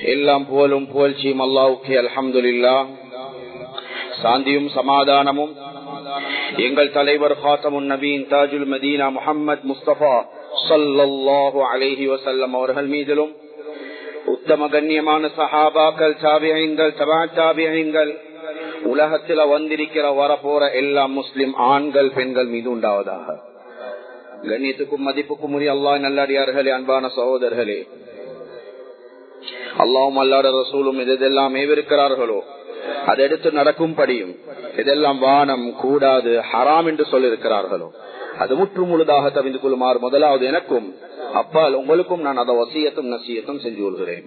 எல்லாம் புகழும் புகழ்ச்சியும் அல்லாவுக்கு அல்ஹம்துலில்லா சாந்தியும் சமாதானமும் எங்கள் தலைவர் ஹாத்தமுன் நபீன் தாஜுல் மதீனா முஹம்மது முஸ்தபா சல்லல்லாஹு அலைஹி வசல்லம் அவர்கள் மீதிலும் உத்தம கண்ணியமான சஹாபாக்கள் சாபியங்கள் தபா சாபியங்கள் உலகத்துல வந்திருக்கிற வரப்போற எல்லா முஸ்லிம் ஆண்கள் பெண்கள் மீது உண்டாவதாக கண்ணியத்துக்கும் மதிப்புக்கும் உரிய அல்லா நல்லடியார்களே அன்பான சகோதரர்களே அல்லாவும் அல்லாட ரசூலும் இதெல்லாம் ஏவிருக்கிறார்களோ அதை எடுத்து நடக்கும்படியும் இதெல்லாம் வானம் கூடாது ஹராம் என்று சொல்லிருக்கிறார்களோ அது முற்று முழுதாக தவிந்து கொள்ளுமாறு முதலாவது எனக்கும் அப்பால் உங்களுக்கும் நான் அதை வசியத்தும் நசியத்தும் செஞ்சு கொள்கிறேன்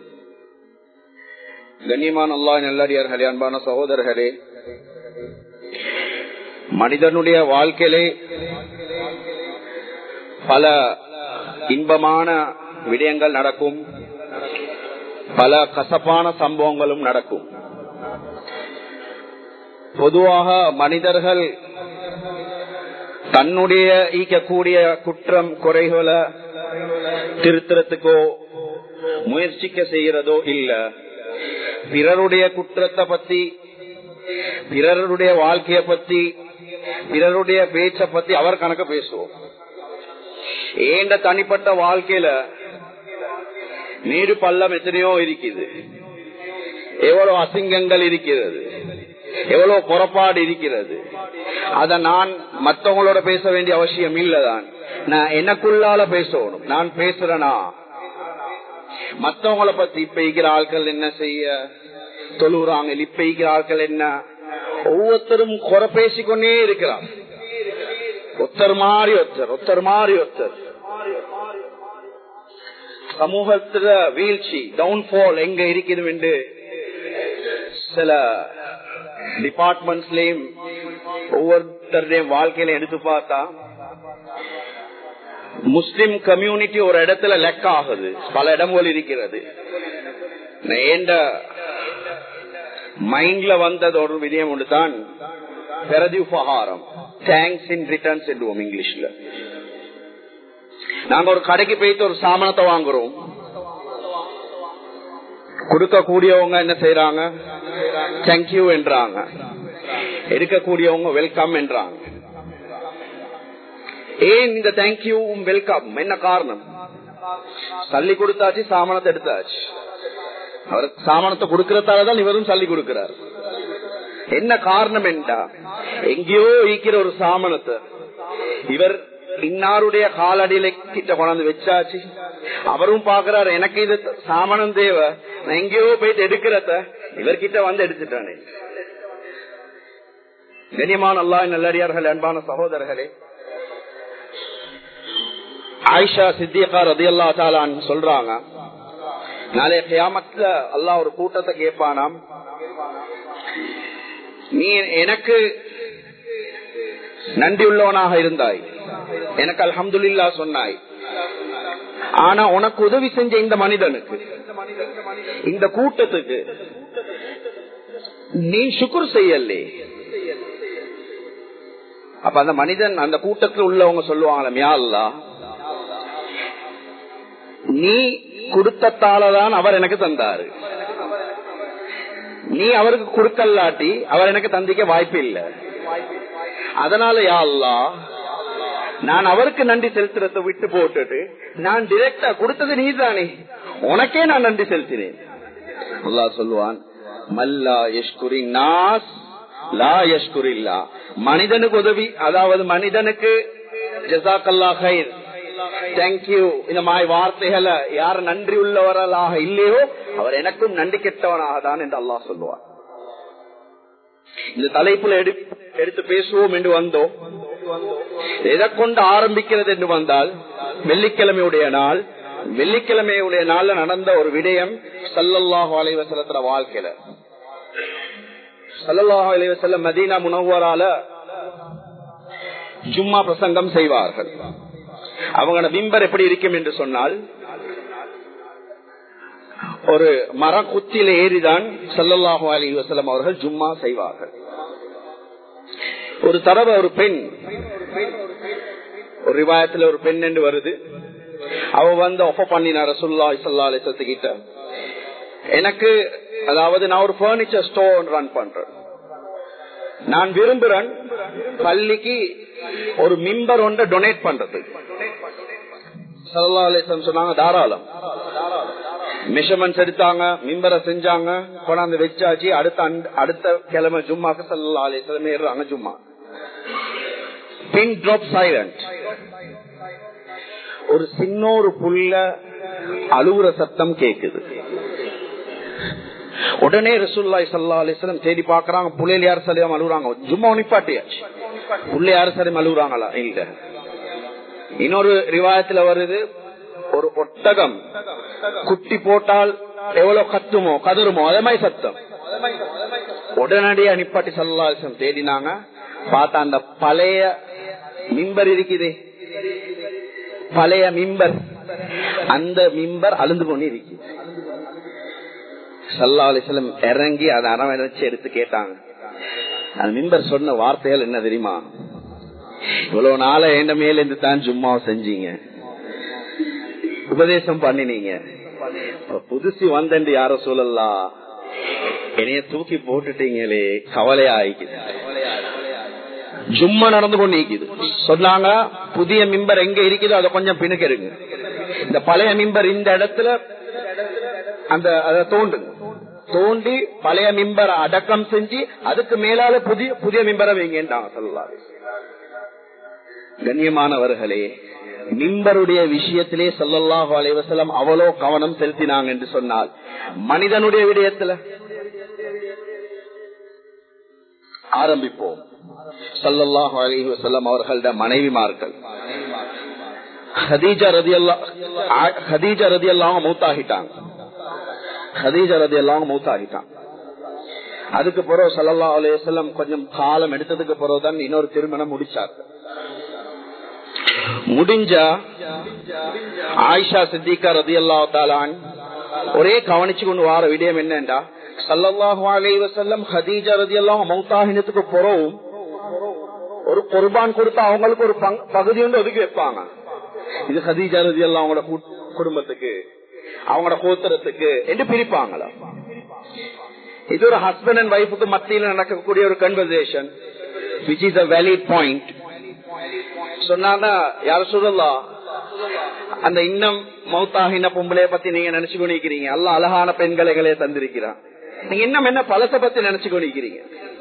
கண்ணியமான அல்லா நல்லடியார்களே அன்பான சகோதரர்களே மனிதனுடைய வாழ்க்கையிலே பல இன்பமான விடயங்கள் நடக்கும் பல கசப்பான சம்பவங்களும் நடக்கும் பொதுவாக மனிதர்கள் தன்னுடைய ஈக்கக்கூடிய குற்றம் குறைகளை திருத்தறதுக்கோ முயற்சிக்க செய்யறதோ இல்ல பிறருடைய குற்றத்தை பத்தி பிறருடைய வாழ்க்கைய பத்தி பிறருடைய பேச்ச பத்தி அவர் கணக்க பேசுவோம் ஏண்ட தனிப்பட்ட வாழ்க்கையில நீரு பள்ளம் எத்தனையோ இருக்குது எவ்வளவு அசிங்கங்கள் இருக்கிறது எவ்வளவு புறப்பாடு இருக்கிறது அத நான் மத்தவங்களோட பேச வேண்டிய அவசியம் இல்லதான் நான் எனக்குள்ளால பேசணும் நான் பேசுறேனா மத்தவங்கள பத்தி இப்ப இருக்கிற ஆட்கள் என்ன செய்ய தொழுறாங்க இப்ப இருக்கிற ஆட்கள் என்ன ஒவ்வொருத்தரும் குறை பேசிக்கொண்டே இருக்கிறார் ஒத்தர் மாறி ஒத்தர் ஒத்தர் மாறி ஒத்தர் சமூகத்துல வீழ்ச்சி டவுன்ஃபால் எங்க இருக்குது என்று சில டிபார்ட்மெண்ட்ஸ்லயும் ஒவ்வொருத்தருடைய வாழ்க்கையில எடுத்து பார்த்தா முஸ்லிம் கம்யூனிட்டி ஒரு இடத்துல லெக்க ஆகுது பல இடங்கள் இருக்கிறது ஏண்ட மைண்ட்ல வந்தது ஒரு விதயம் ஒன்று தான் பிரதிபகாரம் தேங்க்ஸ் இன் ரிட்டர்ன்ஸ் என்றுவோம் இங்கிலீஷ்ல நாங்க ஒரு கடைக்கு போயிட்டு ஒரு சாமனத்தை வாங்குறோம் கொடுக்க கூடியவங்க என்ன செய்யறாங்க தேங்க்யூ என்றாங்க எடுக்கக்கூடியவங்க வெல்கம் என்றாங்க ஏன் இந்த தேங்க்யூ வெல்கம் என்ன காரணம் சல்லி கொடுத்தாச்சு சாமனத்தை எடுத்தாச்சு அவர் சாமானத்தை கொடுக்கறதாலதான் இவரும் சல்லி கொடுக்கிறார் என்ன காரணம் என்றா எங்கேயோ ஈக்கிற ஒரு சாமனத்தை இவர் இன்னாருடைய காலடியில கிட்ட கொண்டாந்து வச்சாச்சு அவரும் பாக்குறாரு எனக்கு இது சாமனம் தேவை நான் எங்கேயோ போயிட்டு எடுக்கிறத இவர்கிட்ட வந்து எடுத்துட்டானே கனியமான அல்லா நல்லடியார்கள் அன்பான சகோதரர்களே ஆயிஷா சித்தியக்கா ரதி அல்லா தாலான் சொல்றாங்க நாளைய கியாமத்துல அல்லா ஒரு கூட்டத்தை கேட்பானாம் நீ எனக்கு நன்றி உள்ளவனாக இருந்தாய் எனக்கு அல்ஹம்துல்லா சொன்னாய் ஆனா உனக்கு உதவி செஞ்ச இந்த மனிதனுக்கு இந்த கூட்டத்துக்கு நீ சுக்குர் செய்யலே அப்ப அந்த மனிதன் அந்த கூட்டத்தில் உள்ளவங்க சொல்லுவாங்களே அல்லா நீ கொடுத்தத்தாலதான் அவர் எனக்கு தந்தாரு நீ அவருக்கு கொடுக்கலாட்டி அவர் எனக்கு தந்திக்க வாய்ப்பு இல்லை அதனால யாழ்லா நான் அவருக்கு நன்றி செலுத்துறத விட்டு போட்டுட்டு நான் டிரெக்டா கொடுத்தது நீதானே உனக்கே நான் நன்றி செலுத்தினேன் அல்லா சொல்லுவான் மல்லா யஷ்குரி நாஸ் லா யஷ்குரில்லா மனிதனுக்கு உதவி அதாவது மனிதனுக்கு ஜசாக்கல்லா ஹைர் தேங்க்யூ இந்த மாதிரி வார்த்தைகளை யார் நன்றி உள்ளவர்களாக இல்லையோ அவர் எனக்கும் நன்றி கெட்டவனாக தான் என்று அல்லாஹ் சொல்லுவார் இந்த தலைப்புல எடுத்து பேசுவோம் என்று வந்தோம் எதை கொண்டு ஆரம்பிக்கிறது என்று வந்தால் வெள்ளிக்கிழமையுடைய நாள் வெள்ளிக்கிழமையுடைய நாள்ல நடந்த ஒரு விடயம் சல்லல்லாஹு அலைவசலத்துல வாழ்க்கையில சல்லல்லாஹு அலைவசல்ல மதீனா முனவரால ஜும்மா பிரசங்கம் செய்வார்கள் அவங்களோட பிம்பர் எப்படி இருக்கும் என்று சொன்னால் ஒரு மர குத்தில ஏறிதான் சல்லல்லாஹு அலி வசலம் அவர்கள் ஜும்மா செய்வார்கள் ஒரு தடவை ஒரு பெண் ஒரு ரிவாயத்துல ஒரு பெண் என்று வருது அவ வந்து ஒப்ப பண்ணினா ரசுல்லா சல்லா அலிசத்துக்கிட்ட எனக்கு அதாவது நான் ஒரு பர்னிச்சர் ஸ்டோர் ரன் பண்றேன் நான் விரும்புறேன் பள்ளிக்கு ஒரு மிம்பர் ஒன்றை டொனேட் பண்றது சொன்னாங்க தாராளம் மெஷர்மெண்ட்ஸ் எடுத்தாங்க மிம்பரை செஞ்சாங்க கொண்டாந்து வச்சாச்சு அடுத்த அடுத்த கிழமை ஜும்மாக்கு சல்லா அலிஸ்லம் ஏறுறாங்க ஜும்மா பின் ட்ராப் சைலண்ட் ஒரு சின்ன ஒரு புள்ள அழுகுற சத்தம் கேக்குது உடனே ரசூல்லாய் சல்லா அலிஸ்லம் தேடி பாக்குறாங்க புள்ளையில யார் சலியாம அழுகுறாங்க ஜும்மா நிப்பாட்டியாச்சு புள்ள யாரு சலியம் அழுகுறாங்களா இல்ல இன்னொரு ரிவாயத்துல வருது ஒரு ஒட்டகம் குட்டி போட்டால் எவ்வளவு கத்துமோ கதருமோ அதே மாதிரி சத்தம் உடனடியா நிப்பாட்டி சல்லாசம் தேடினாங்க பார்த்தா அந்த பழைய மிம்பர் இருக்குதே பழைய மிம்பர் அந்த மிம்பர் அழுந்து கொண்டு இருக்கு சல்லா அலிஸ்லம் இறங்கி அதை அரவணைச்சு எடுத்து கேட்டாங்க அந்த மிம்பர் சொன்ன வார்த்தைகள் என்ன தெரியுமா இவ்வளவு நாள எந்த மேல இருந்து தான் சும்மா செஞ்சீங்க உபதேசம் பண்ணினீங்க புதுசு வந்தண்டு யார சொல்லலாம் என்னைய தூக்கி போட்டுட்டீங்களே கவலையா ஆயிக்குது ஜும்மா நடந்து கொண்டு இருக்குது சொன்னாங்க புதிய மிம்பர் எங்க இருக்குதோ அதை கொஞ்சம் பிணுக்கருங்க இந்த பழைய மிம்பர் இந்த இடத்துல அந்த அதை தோண்டுங்க தோண்டி பழைய மிம்பரை அடக்கம் செஞ்சு அதுக்கு மேலால புதிய புதிய மிம்பரை வைங்கன்றாங்க சொல்லலாம் கண்ணியமானவர்களே மிம்பருடைய விஷயத்திலே சொல்லல்லாஹு அலைவசலம் அவ்வளோ கவனம் செலுத்தினாங்க என்று சொன்னால் மனிதனுடைய விடயத்துல ஆரம்பிப்போம் சல்லல்லாஹு அலஹி வசல்லம் அவர்களோட மனைவிமார்கள் ஹதீஜா ரதி அல்லா ஹதீஜா ரதி எல்லாம் மூத்தாகிட்டாங்க ஹதீஜா ரதி எல்லாம் மூத்தாகிட்டாங்க அதுக்கு பிறகு சல்லல்லா அலையம் கொஞ்சம் காலம் எடுத்ததுக்கு பிறகுதான் இன்னொரு திருமணம் முடிச்சார் முடிஞ்சா ஆயிஷா சித்திகா ரதி அல்லாத்தாலான் ஒரே கவனிச்சு கொண்டு வார விடயம் என்னண்டா சல்லல்லாஹு அலைஹி வஸல்லம் ஹதீஜா ரலியல்லாஹு மௌத்தாஹினத்துக்கு பிறகும் ஒரு குர்பான் கொடுத்தா அவங்களுக்கு ஒரு பகுதி வந்து ஒதுக்கி வைப்பாங்க இது ஹதீஜா ரலியல்லாஹு அவங்களோட குடும்பத்துக்கு அவங்களோட கோத்திரத்துக்கு என்று பிரிப்பாங்களா இது ஒரு ஹஸ்பண்ட் அண்ட் ஒய்ஃபுக்கு மத்தியில் நடக்கக்கூடிய ஒரு conversation which is a valid point சொன்னா யார சொல்லலாம் அந்த இன்னும் மௌத்தாகின பொம்பளைய பத்தி நீங்க நினைச்சு கொண்டிருக்கிறீங்க அல்ல அழகான பெண்களை தந்திருக்கிறான் நீங்க இன்னும் என்ன பழச பத்தி நினைச்சு கொண்டிருக்கிறீங்க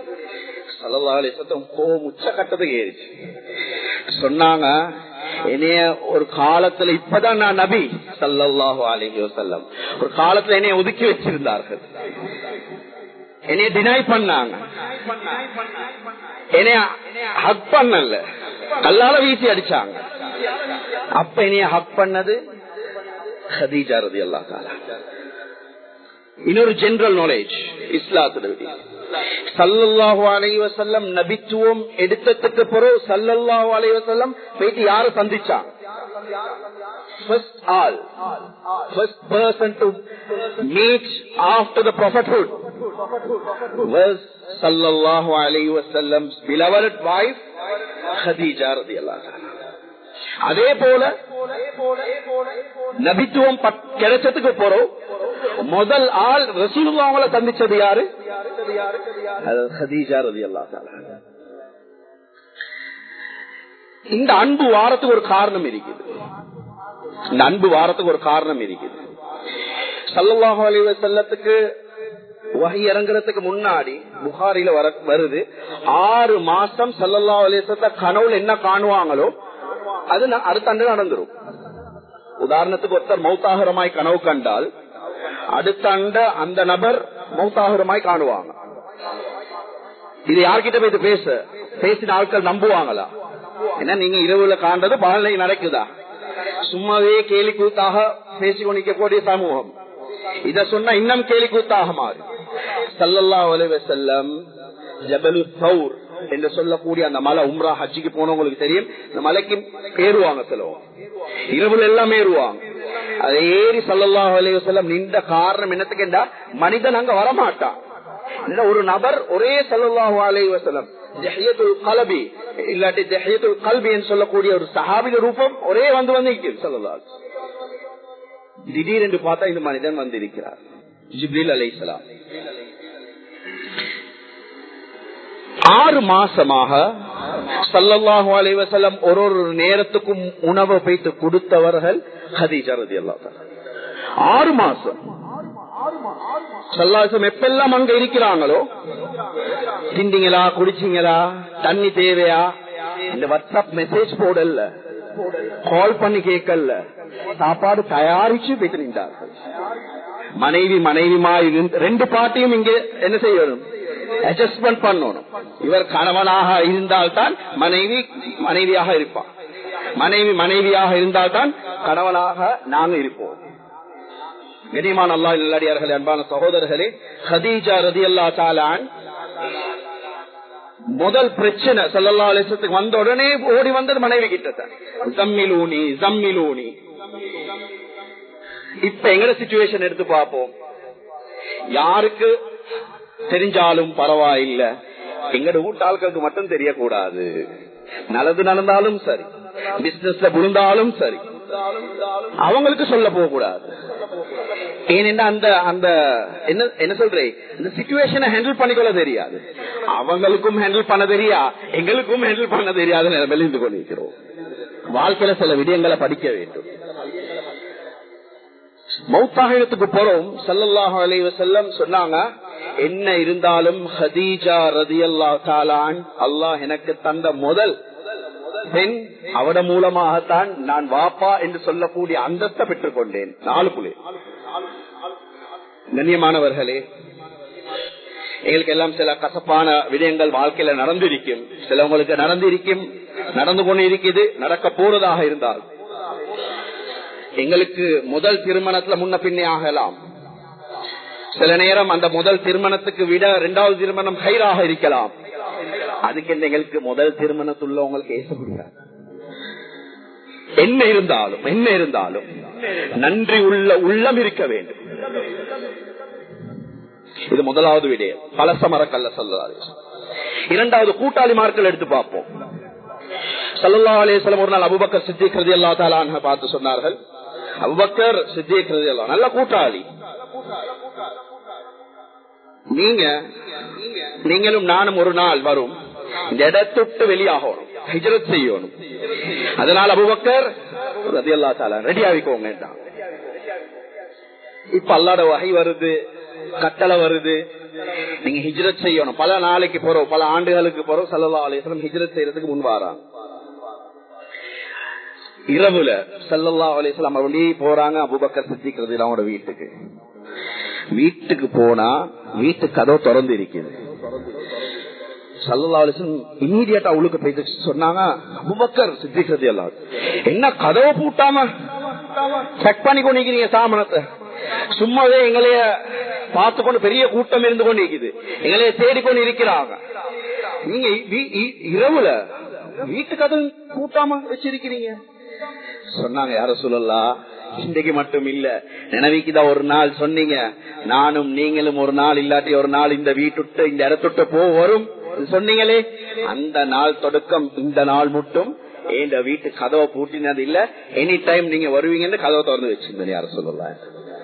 கோவம் உச்ச கட்டத்துக்கு ஏறிச்சு சொன்னாங்க என்னைய ஒரு காலத்துல இப்பதான் நான் நபி சல்லாஹு அலிஹி வசல்லம் ஒரு காலத்துல என்னைய ஒதுக்கி வச்சிருந்தார்கள் என்னைய டினை பண்ணாங்க என்னைய ஹக் பண்ணல கல்லால வீசி அடிச்சாங்க அப்ப என்னைய ஹக் பண்ணது ஹதீஜா ரதி அல்லா இன்னொரு ஜெனரல் நாலேஜ் இஸ்லாத்துடைய சல்லல்லாஹு அலைஹி வஸல்லம் நபித்துவம் எடுத்ததுக்கு பிறகு சல்லல்லாஹு அலைஹி வஸல்லம் போயிட்டு யார சந்திச்சாங்க first all first person to meet after the prophethood was sallallahu alayhi wasallam's beloved wife khadija radiyallahu anha அதே போல நபித்துவம் கிடைச்சதுக்கு போறோம் முதல் ஆள் ரசூலுல்லாவளை சந்திச்சது யாரு ஹதீஜா ரதி அல்லா இந்த அன்பு வாரத்துக்கு ஒரு காரணம் இருக்குது இந்த அன்பு வாரத்துக்கு ஒரு காரணம் இருக்குது சல்லாஹு அலிவ செல்லத்துக்கு வகை இறங்குறதுக்கு முன்னாடி புகாரில வர வருது ஆறு மாசம் சல்லல்லா அலிசத்த கனவுல என்ன காணுவாங்களோ அது அடுத்த ஆண்டு நடந்துரும் உதாரணத்துக்கு ஒருத்தர் மௌத்தாகரமாய் கனவு கண்டால் அடுத்த ஆண்ட அந்த நபர் மௌத்தாகரமாய் காணுவாங்க இது யார்கிட்ட போய் பேச பேசின ஆட்கள் நம்புவாங்களா ஏன்னா நீங்க இரவுல காண்றது பகலை நடக்குதா சும்மாவே கேலி கூத்தாக பேசிக்கொண்டிருக்கக்கூடிய சமூகம் இத சொன்னா இன்னும் கேலி கூத்தாக மாறு சல்லல்லா அலைவ செல்லம் ஜபலு சவுர் என்று சொல்லக்கூடிய அந்த மலை உம்ரா ஹஜ்ஜிக்கு போனவங்களுக்கு தெரியும் இந்த மலைக்கு ஏறுவாங்க சிலவங்க இரவுல எல்லாம் ஏறுவாங்க அதை ஏறி சல்லல்லாஹ் அலைவ செல்லம் நின்ற காரணம் என்னத்துக்குண்டா மனிதன் அங்க வரமாட்டான் ஒரு நபர் ஒரே சல்லாஹூ அலைவ செல்லம் ஜஹியத்துல் கலபி இல்லாட்டி ஜஹியத்துல் கல்பி என்று சொல்லக்கூடிய ஒரு சஹாபிக ரூபம் ஒரே வந்து வந்து சொல்லலாம் திடீரென்று பார்த்தா இந்த மனிதன் வந்திருக்கிறார் ஜிப்ரீல் அலைஹிஸ்ஸலாம் ஆறு மாசமாக சல்லல்லாஹு அலைஹி வஸல்லம் ஒரு ஒரு நேரத்துக்கும் உணவை வைத்து கொடுத்தவர்கள் ஹதீஜா ரலியல்லாஹு தஆலா ஆறு மாசம் சல்லாசம் எப்பெல்லாம் அங்க இருக்கிறாங்களோ திண்டிங்களா குடிச்சிங்களா தண்ணி தேவையா இந்த வாட்ஸ்அப் மெசேஜ் போடல கால் பண்ணி கேட்கல சாப்பாடு தயாரிச்சு வைத்திருந்தார்கள் மனைவி மனைவிமா இருந்து ரெண்டு பாட்டியும் இங்க என்ன செய்யணும் அட்ஜஸ்ட்மெண்ட் பண்ணணும் இவர் கணவனாக இருந்தால்தான் மனைவி மனைவியாக இருப்பான் மனைவி மனைவியாக இருந்தால்தான் கணவனாக நாங்க இருப்போம் கனிமான் அல்லா நல்லடியார்களே அன்பான சகோதரர்களே ஹதீஜா ரதி அல்லா தாலான் முதல் பிரச்சனை சல்லல்லா அலிசத்துக்கு வந்த உடனே ஓடி வந்தது மனைவி கிட்ட ஜம்மிலூனி ஜம்மிலூனி இப்ப எங்கட சிச்சுவேஷன் எடுத்து பார்ப்போம் யாருக்கு தெரிஞ்சாலும் பரவாயில்ல எங்கட வீட்டாள்களுக்கு மட்டும் தெரியக்கூடாது நல்லது நடந்தாலும் சரி பிசினஸ்ல விழுந்தாலும் சரி அவங்களுக்கு சொல்ல போக கூடாது ஏனென்றா அந்த அந்த என்ன என்ன சொல்றேன் இந்த சிச்சுவேஷனை ஹேண்டில் பண்ணிக்கொள்ள தெரியாது அவங்களுக்கும் ஹேண்டில் பண்ண தெரியா எங்களுக்கும் ஹேண்டில் பண்ண தெரியாத நிலைமையில் இருந்து கொண்டிருக்கிறோம் வாழ்க்கையில சில விடயங்களை படிக்க வேண்டும் மௌத்தாகினத்துக்கு போறோம் சல்லல்லாஹு அலைஹி வஸல்லம் சொன்னாங்க என்ன இருந்தாலும் ஹதீஜா ரதியல்லாஹு தாலான் அல்லாஹ் எனக்கு தந்த முதல் பெண் அவட மூலமாகத்தான் நான் வாப்பா என்று சொல்லக்கூடிய அந்தஸ்தை பெற்றுக் கொண்டேன் நாலு புள்ளி கண்ணியமானவர்களே எங்களுக்கு எல்லாம் சில கசப்பான விடயங்கள் வாழ்க்கையில நடந்திருக்கும் சிலவங்களுக்கு நடந்திருக்கும் நடந்து கொண்டு இருக்குது நடக்க போறதாக இருந்தால் எங்களுக்கு முதல் திருமணத்துல முன்ன பின்னே ஆகலாம் சில நேரம் அந்த முதல் திருமணத்துக்கு விட இரண்டாவது திருமணம் கயிறாக இருக்கலாம் அதுக்கு எங்களுக்கு முதல் திருமணத்துள்ளவங்களுக்கு ஏச முடியாது என்ன இருந்தாலும் என்ன இருந்தாலும் நன்றி உள்ள உள்ளம் இருக்க வேண்டும் இது முதலாவது விடயம் பலச மரக்கல்ல சொல்லலாது இரண்டாவது கூட்டாளிமார்கள் எடுத்து பார்ப்போம் சல்லா அலேஸ்லம் ஒரு நாள் அபுபக்கர் சித்திக்கிறது எல்லா தாலான பார்த்து சொன்னார்கள் அபுபக்கர் சித்திக்கிறது எல்லாம் நல்ல கூட்டாளி நீங்க நீங்களும் நானும் ஒரு நாள் வரும் இந்த இடத்துட்டு வெளியாகணும் ஹிஜரத் செய்யணும் அதனால் அபுபக்கர் ரதி அல்லா தாலா ரெடி ஆகிக்கோங்க இப்ப அல்லாட வகை வருது கட்டளை வருது நீங்க ஹிஜ்ரத் செய்யணும் பல நாளைக்கு போறோம் பல ஆண்டுகளுக்கு போறோம் சல்லா அலிஸ்லம் ஹிஜ்ரத் செய்யறதுக்கு முன் வாராங்க இரவுல சல்லல்லா அலிஸ்லாம் அப்படியே போறாங்க அபுபக்கர் சித்திக்கிறது அவங்களோட வீட்டுக்கு வீட்டுக்கு போனா வீட்டு கதவு திறந்து இருக்குது சல்லல்லா அலிஸ்லம் இமீடியட்டா உள்ளுக்கு போயிட்டு சொன்னாங்க அபுபக்கர் சித்திக்கிறது எல்லாம் என்ன கதவை பூட்டாம செக் பண்ணி கொண்டிருக்கிறீங்க சாமனத்தை சும்மாவே எங்களைய பார்த்து கொண்டு பெரிய கூட்டம் இருந்து கொண்டு இருக்குது எங்களைய தேடிக்கொண்டு இருக்கிறாங்க நீங்க இரவுல வீட்டு கதவு கூட்டாம வச்சிருக்கிறீங்க சொன்னாங்க யார சொல்லலாம் இன்றைக்கு மட்டும் இல்ல நினைவிக்குதான் ஒரு நாள் சொன்னீங்க நானும் நீங்களும் ஒரு நாள் இல்லாட்டி ஒரு நாள் இந்த வீட்டுட்டு இந்த இடத்துட்டு போ வரும் சொன்னீங்களே அந்த நாள் தொடக்கம் இந்த நாள் மட்டும் இந்த வீட்டு கதவை பூட்டினது இல்ல எனி டைம் நீங்க வருவீங்கன்னு கதவை திறந்து வச்சிருந்தேன் யார சொல்லலாம்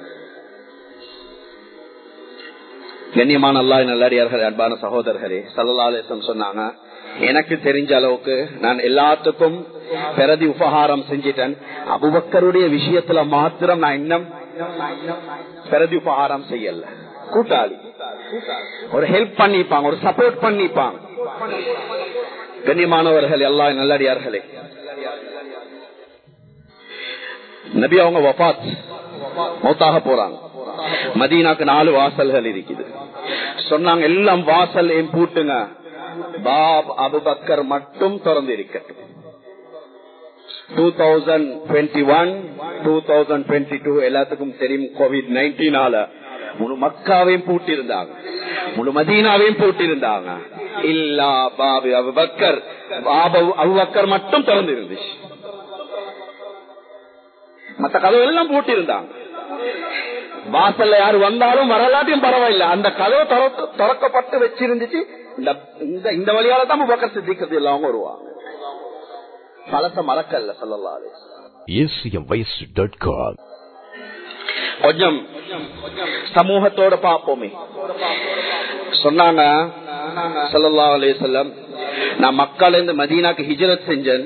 கண்ணியமான அல்லா நல்லடியார்கள் அன்பான சகோதரர்களே சல்லாசம் சொன்னாங்க எனக்கு தெரிஞ்ச அளவுக்கு நான் எல்லாத்துக்கும் பிரதி உபகாரம் செஞ்சிட்டேன் அபுபக்கருடைய விஷயத்துல மாத்திரம் நான் இன்னும் பிரதி உபகாரம் செய்யல கூட்டாளி ஒரு ஹெல்ப் பண்ணிப்பாங்க ஒரு சப்போர்ட் பண்ணிப்பாங்க கண்ணியமானவர்கள் எல்லா நல்லடியார்களே நபி அவங்க வபாத் மௌத்தாக போறாங்க மதீனாக்கு நாலு வாசல்கள் இருக்குது சொன்னாங்க எல்லாம் வாசல் ஏன் பூட்டுங்க பாப் அபுபக்கர் மட்டும் திறந்து இருக்கட்டும் two thousand twenty one two thousand twenty two எல்லாத்துக்கும் தெரியும் கோவிட் நைன்டீனால முழு மக்காவையும் பூட்டிருந்தாங்க முழு மதீனாவையும் பூட்டிருந்தாங்க இல்லா பாபு அபுபக்கர் அபுபக்கர் மட்டும் திறந்து இருந்துச்சு மத்த கதவு எல்லாம் பூட்டிருந்தாங்க வாசல்ல யாரு வந்தாலும் வரலாட்டையும் பரவாயில்ல அந்த கதவு திறக்கப்பட்டு வச்சிருந்துச்சு இந்த வழியால தான் பக்கர் சித்திக்கிறது எல்லாம் வருவாங்க பழச மறக்கல்ல சொல்லலாம் கொஞ்சம் சமூகத்தோட பார்ப்போமே சொன்னாங்க சல்லா அலிசல்லம் நான் மக்கள் இருந்து மதீனாக்கு ஹிஜரத் செஞ்சேன்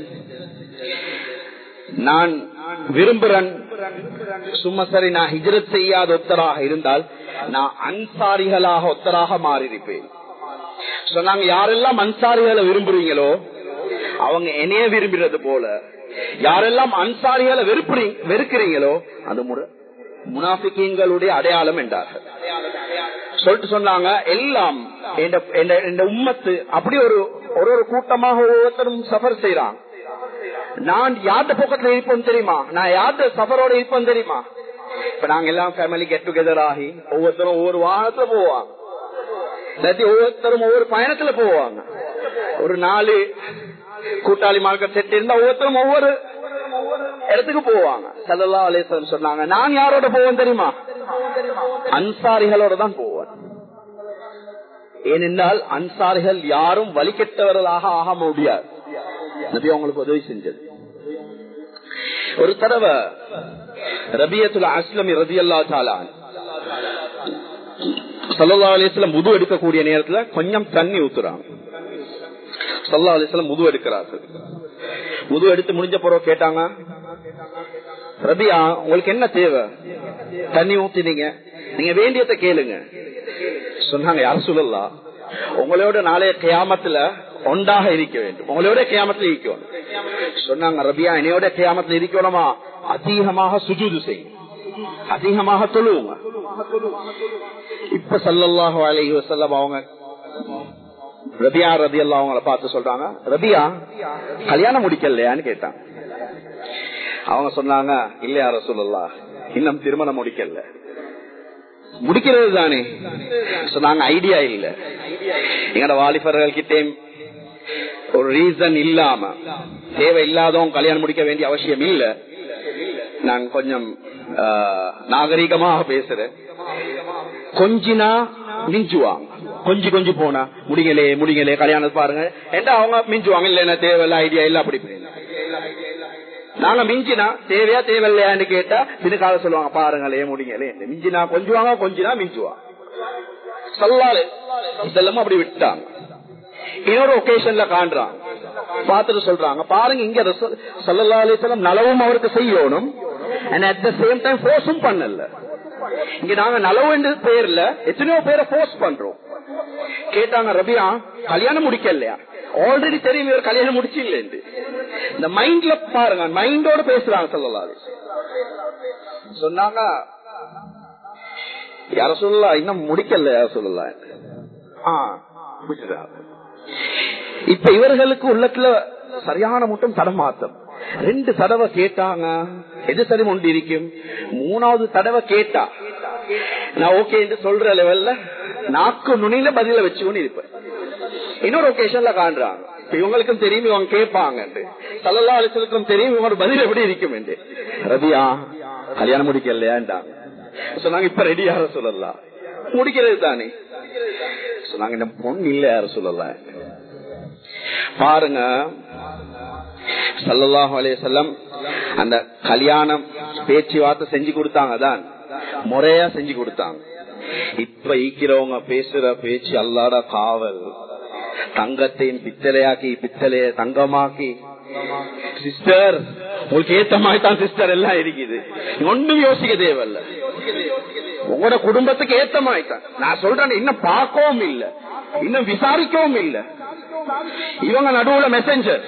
நான் விரும்புறேன் சும்மா சரி நான் ஹிஜரத் செய்யாத ஒத்தராக இருந்தால் நான் அன்சாரிகளாக ஒத்தராக மாறியிருப்பேன் சொன்னாங்க யாரெல்லாம் அன்சாரிகளை விரும்புறீங்களோ அவங்க என்னைய விரும்புறது போல யாரெல்லாம் அன்சாரிகளை வெறுப்புறீங்க வெறுக்கிறீங்களோ அது முறை முனாபிக்கங்களுடைய அடையாளம் என்றார்கள் சொல்லிட்டு சொன்னாங்க எல்லாம் இந்த உம்மத்து அப்படி ஒரு ஒரு ஒரு கூட்டமாக ஒவ்வொருத்தரும் சஃபர் செய்யறாங்க நான் யார்ட பக்கத்துல இருப்போம் தெரியுமா நான் யார்ட சஃபரோட இருப்போம் தெரியுமா இப்ப நாங்க எல்லாம் ஃபேமிலி கெட் டுகெதர் ஆகி ஒவ்வொருத்தரும் ஒவ்வொரு வாகனத்துல போவாங்க இல்லாட்டி ஒவ்வொருத்தரும் ஒவ்வொரு பயணத்துல போவாங்க ஒரு நாலு கூட்டாளி மார்க்கெட் செட் இருந்தா ஒவ்வொருத்தரும் ஒவ்வொரு இடத்துக்கு போவாங்க சல்லா அலேசன் சொன்னாங்க நான் யாரோட போவேன் தெரியுமா அன்சாரிகளோட தான் போவேன் ஏனென்றால் அன்சாரிகள் யாரும் வழிகெட்டவர்களாக ஆக முடியாது நபி அவங்களுக்கு உதவி செஞ்சது ஒரு தடவை ரபியத்துல அஸ்லமி ரதி அல்லா தாலான் சல்லா அலிஸ்லாம் முது எடுக்கக்கூடிய நேரத்துல கொஞ்சம் தண்ணி ஊத்துறாங்க சல்லா அலிஸ்லாம் முது எடுக்கிறார்கள் முது எடுத்து முடிஞ்ச பிறகு கேட்டாங்க ரபியா உங்களுக்கு என்ன தேவை தண்ணி ஊத்தினீங்க நீங்க வேண்டியத கேளுங்க சொன்னாங்க யார் சொல்லலாம் உங்களோட நாளைய கியாமத்துல ஒன்றாக இருக்க வேண்டும் உங்களோட கியாமத்துல இருக்கணும் சொன்னாங்க ரபியா என்னையோட கியாமத்துல இருக்கணுமா அதிகமாக சுஜூது செய்யும் அதிகமாக தொழுவுங்க இப்ப சல்லல்லாஹு அலைஹி வஸல்லம் அவங்க ரபியா ரபி அல்லா அவங்கள பார்த்து சொல்றாங்க ரபியா கல்யாணம் முடிக்கலையான்னு கேட்டாங்க அவங்க சொன்னாங்க இல்லையா ரசூல்லா இன்னும் திருமணம் முடிக்கல முடிக்கிறது தானே சொன்னாங்க ஐடியா இல்ல எங்கட வாலிபர்கள் கிட்டே ஒரு ரீசன் இல்லாம தேவை இல்லாதவங்க கல்யாணம் முடிக்க வேண்டிய அவசியம் இல்ல நான் கொஞ்சம் நாகரிகமாக பேசுறேன் கொஞ்சினா மிஞ்சுவாங்க கொஞ்சி கொஞ்சி போனா முடிங்களே முடிங்களே கல்யாணம் பாருங்க என்ன அவங்க மிஞ்சுவாங்க இல்ல தேவையில்ல ஐடியா இல்ல அப்படி நாங்க மிஞ்சினா தேவையா தேவையில்லையான்னு கேட்டா பின்னுக்கால சொல்லுவாங்க பாருங்களே முடிங்களே மிஞ்சினா கொஞ்சுவாங்க கொஞ்சினா மிஞ்சுவாங்க சொல்லாலே இதெல்லாம் அப்படி விட்டாங்க இன்னொரு ஒகேஷன்ல காண்றாங்க பார்த்துட்டு சொல்றாங்க பாருங்க இங்க சல்லா அலிசலம் நலவும் அவருக்கு செய்யணும் and at the same time போர்ஸும் பண்ணல இங்க நாங்க நலவு என்ற பேர்ல எத்தனையோ பேரை போர்ஸ் பண்றோம் கேட்டாங்க ரபியா கல்யாணம் முடிக்கலையா ஆல்ரெடி தெரியும் இவர் கல்யாணம் முடிச்சு இல்லை இந்த மைண்ட்ல பாருங்க மைண்டோட பேசுறாங்க சொல்லலாம் சொன்னாங்க யார சொல்லலாம் இன்னும் முடிக்கல யார சொல்லலாம் இப்ப இவர்களுக்கு உள்ளத்துல சரியான மட்டும் தடமாத்தம் ரெண்டு தடவை கேட்டாங்க எது சரி ஒன்று இருக்கும் மூணாவது தடவை கேட்டா நான் ஓகே என்று சொல்ற லெவல்ல நாக்கு நுனியில பதில வச்சுக்கொண்டு இருப்பேன் இன்னொரு ஒகேஷன்ல காண்றாங்க இவங்களுக்கும் தெரியும் இவங்க கேட்பாங்க சல்லா அலிசலுக்கும் தெரியும் இவங்க பதில் எப்படி இருக்கும் என்று ரபியா கல்யாணம் முடிக்கலையாண்டாங்க சொன்னாங்க இப்ப ரெடி யார சொல்லலாம் முடிக்கிறது தானே சொன்னாங்க இந்த பொண்ணு இல்ல யார சொல்லலாம் பாருங்க சல்லாஹு அலைய செல்லம் அந்த கல்யாணம் பேச்சுவார்த்தை செஞ்சு கொடுத்தாங்க தான் முறையா செஞ்சு கொடுத்தாங்க இப்ப ஈக்கிறவங்க பேசுற பேச்சு அல்லாட காவல் தங்கத்தையும் பித்தளையாக்கி பித்தளைய தங்கமாக்கி சிஸ்டர் உங்களுக்கு ஏத்த மாதிரி தான் சிஸ்டர் எல்லாம் இருக்குது ஒன்றும் யோசிக்க தேவையில்ல உங்களோட குடும்பத்துக்கு ஏத்த மாதிரி தான் நான் சொல்றேன் இன்னும் பார்க்கவும் இல்ல இன்னும் விசாரிக்கவும் இல்ல இவங்க நடுவுல மெசஞ்சர்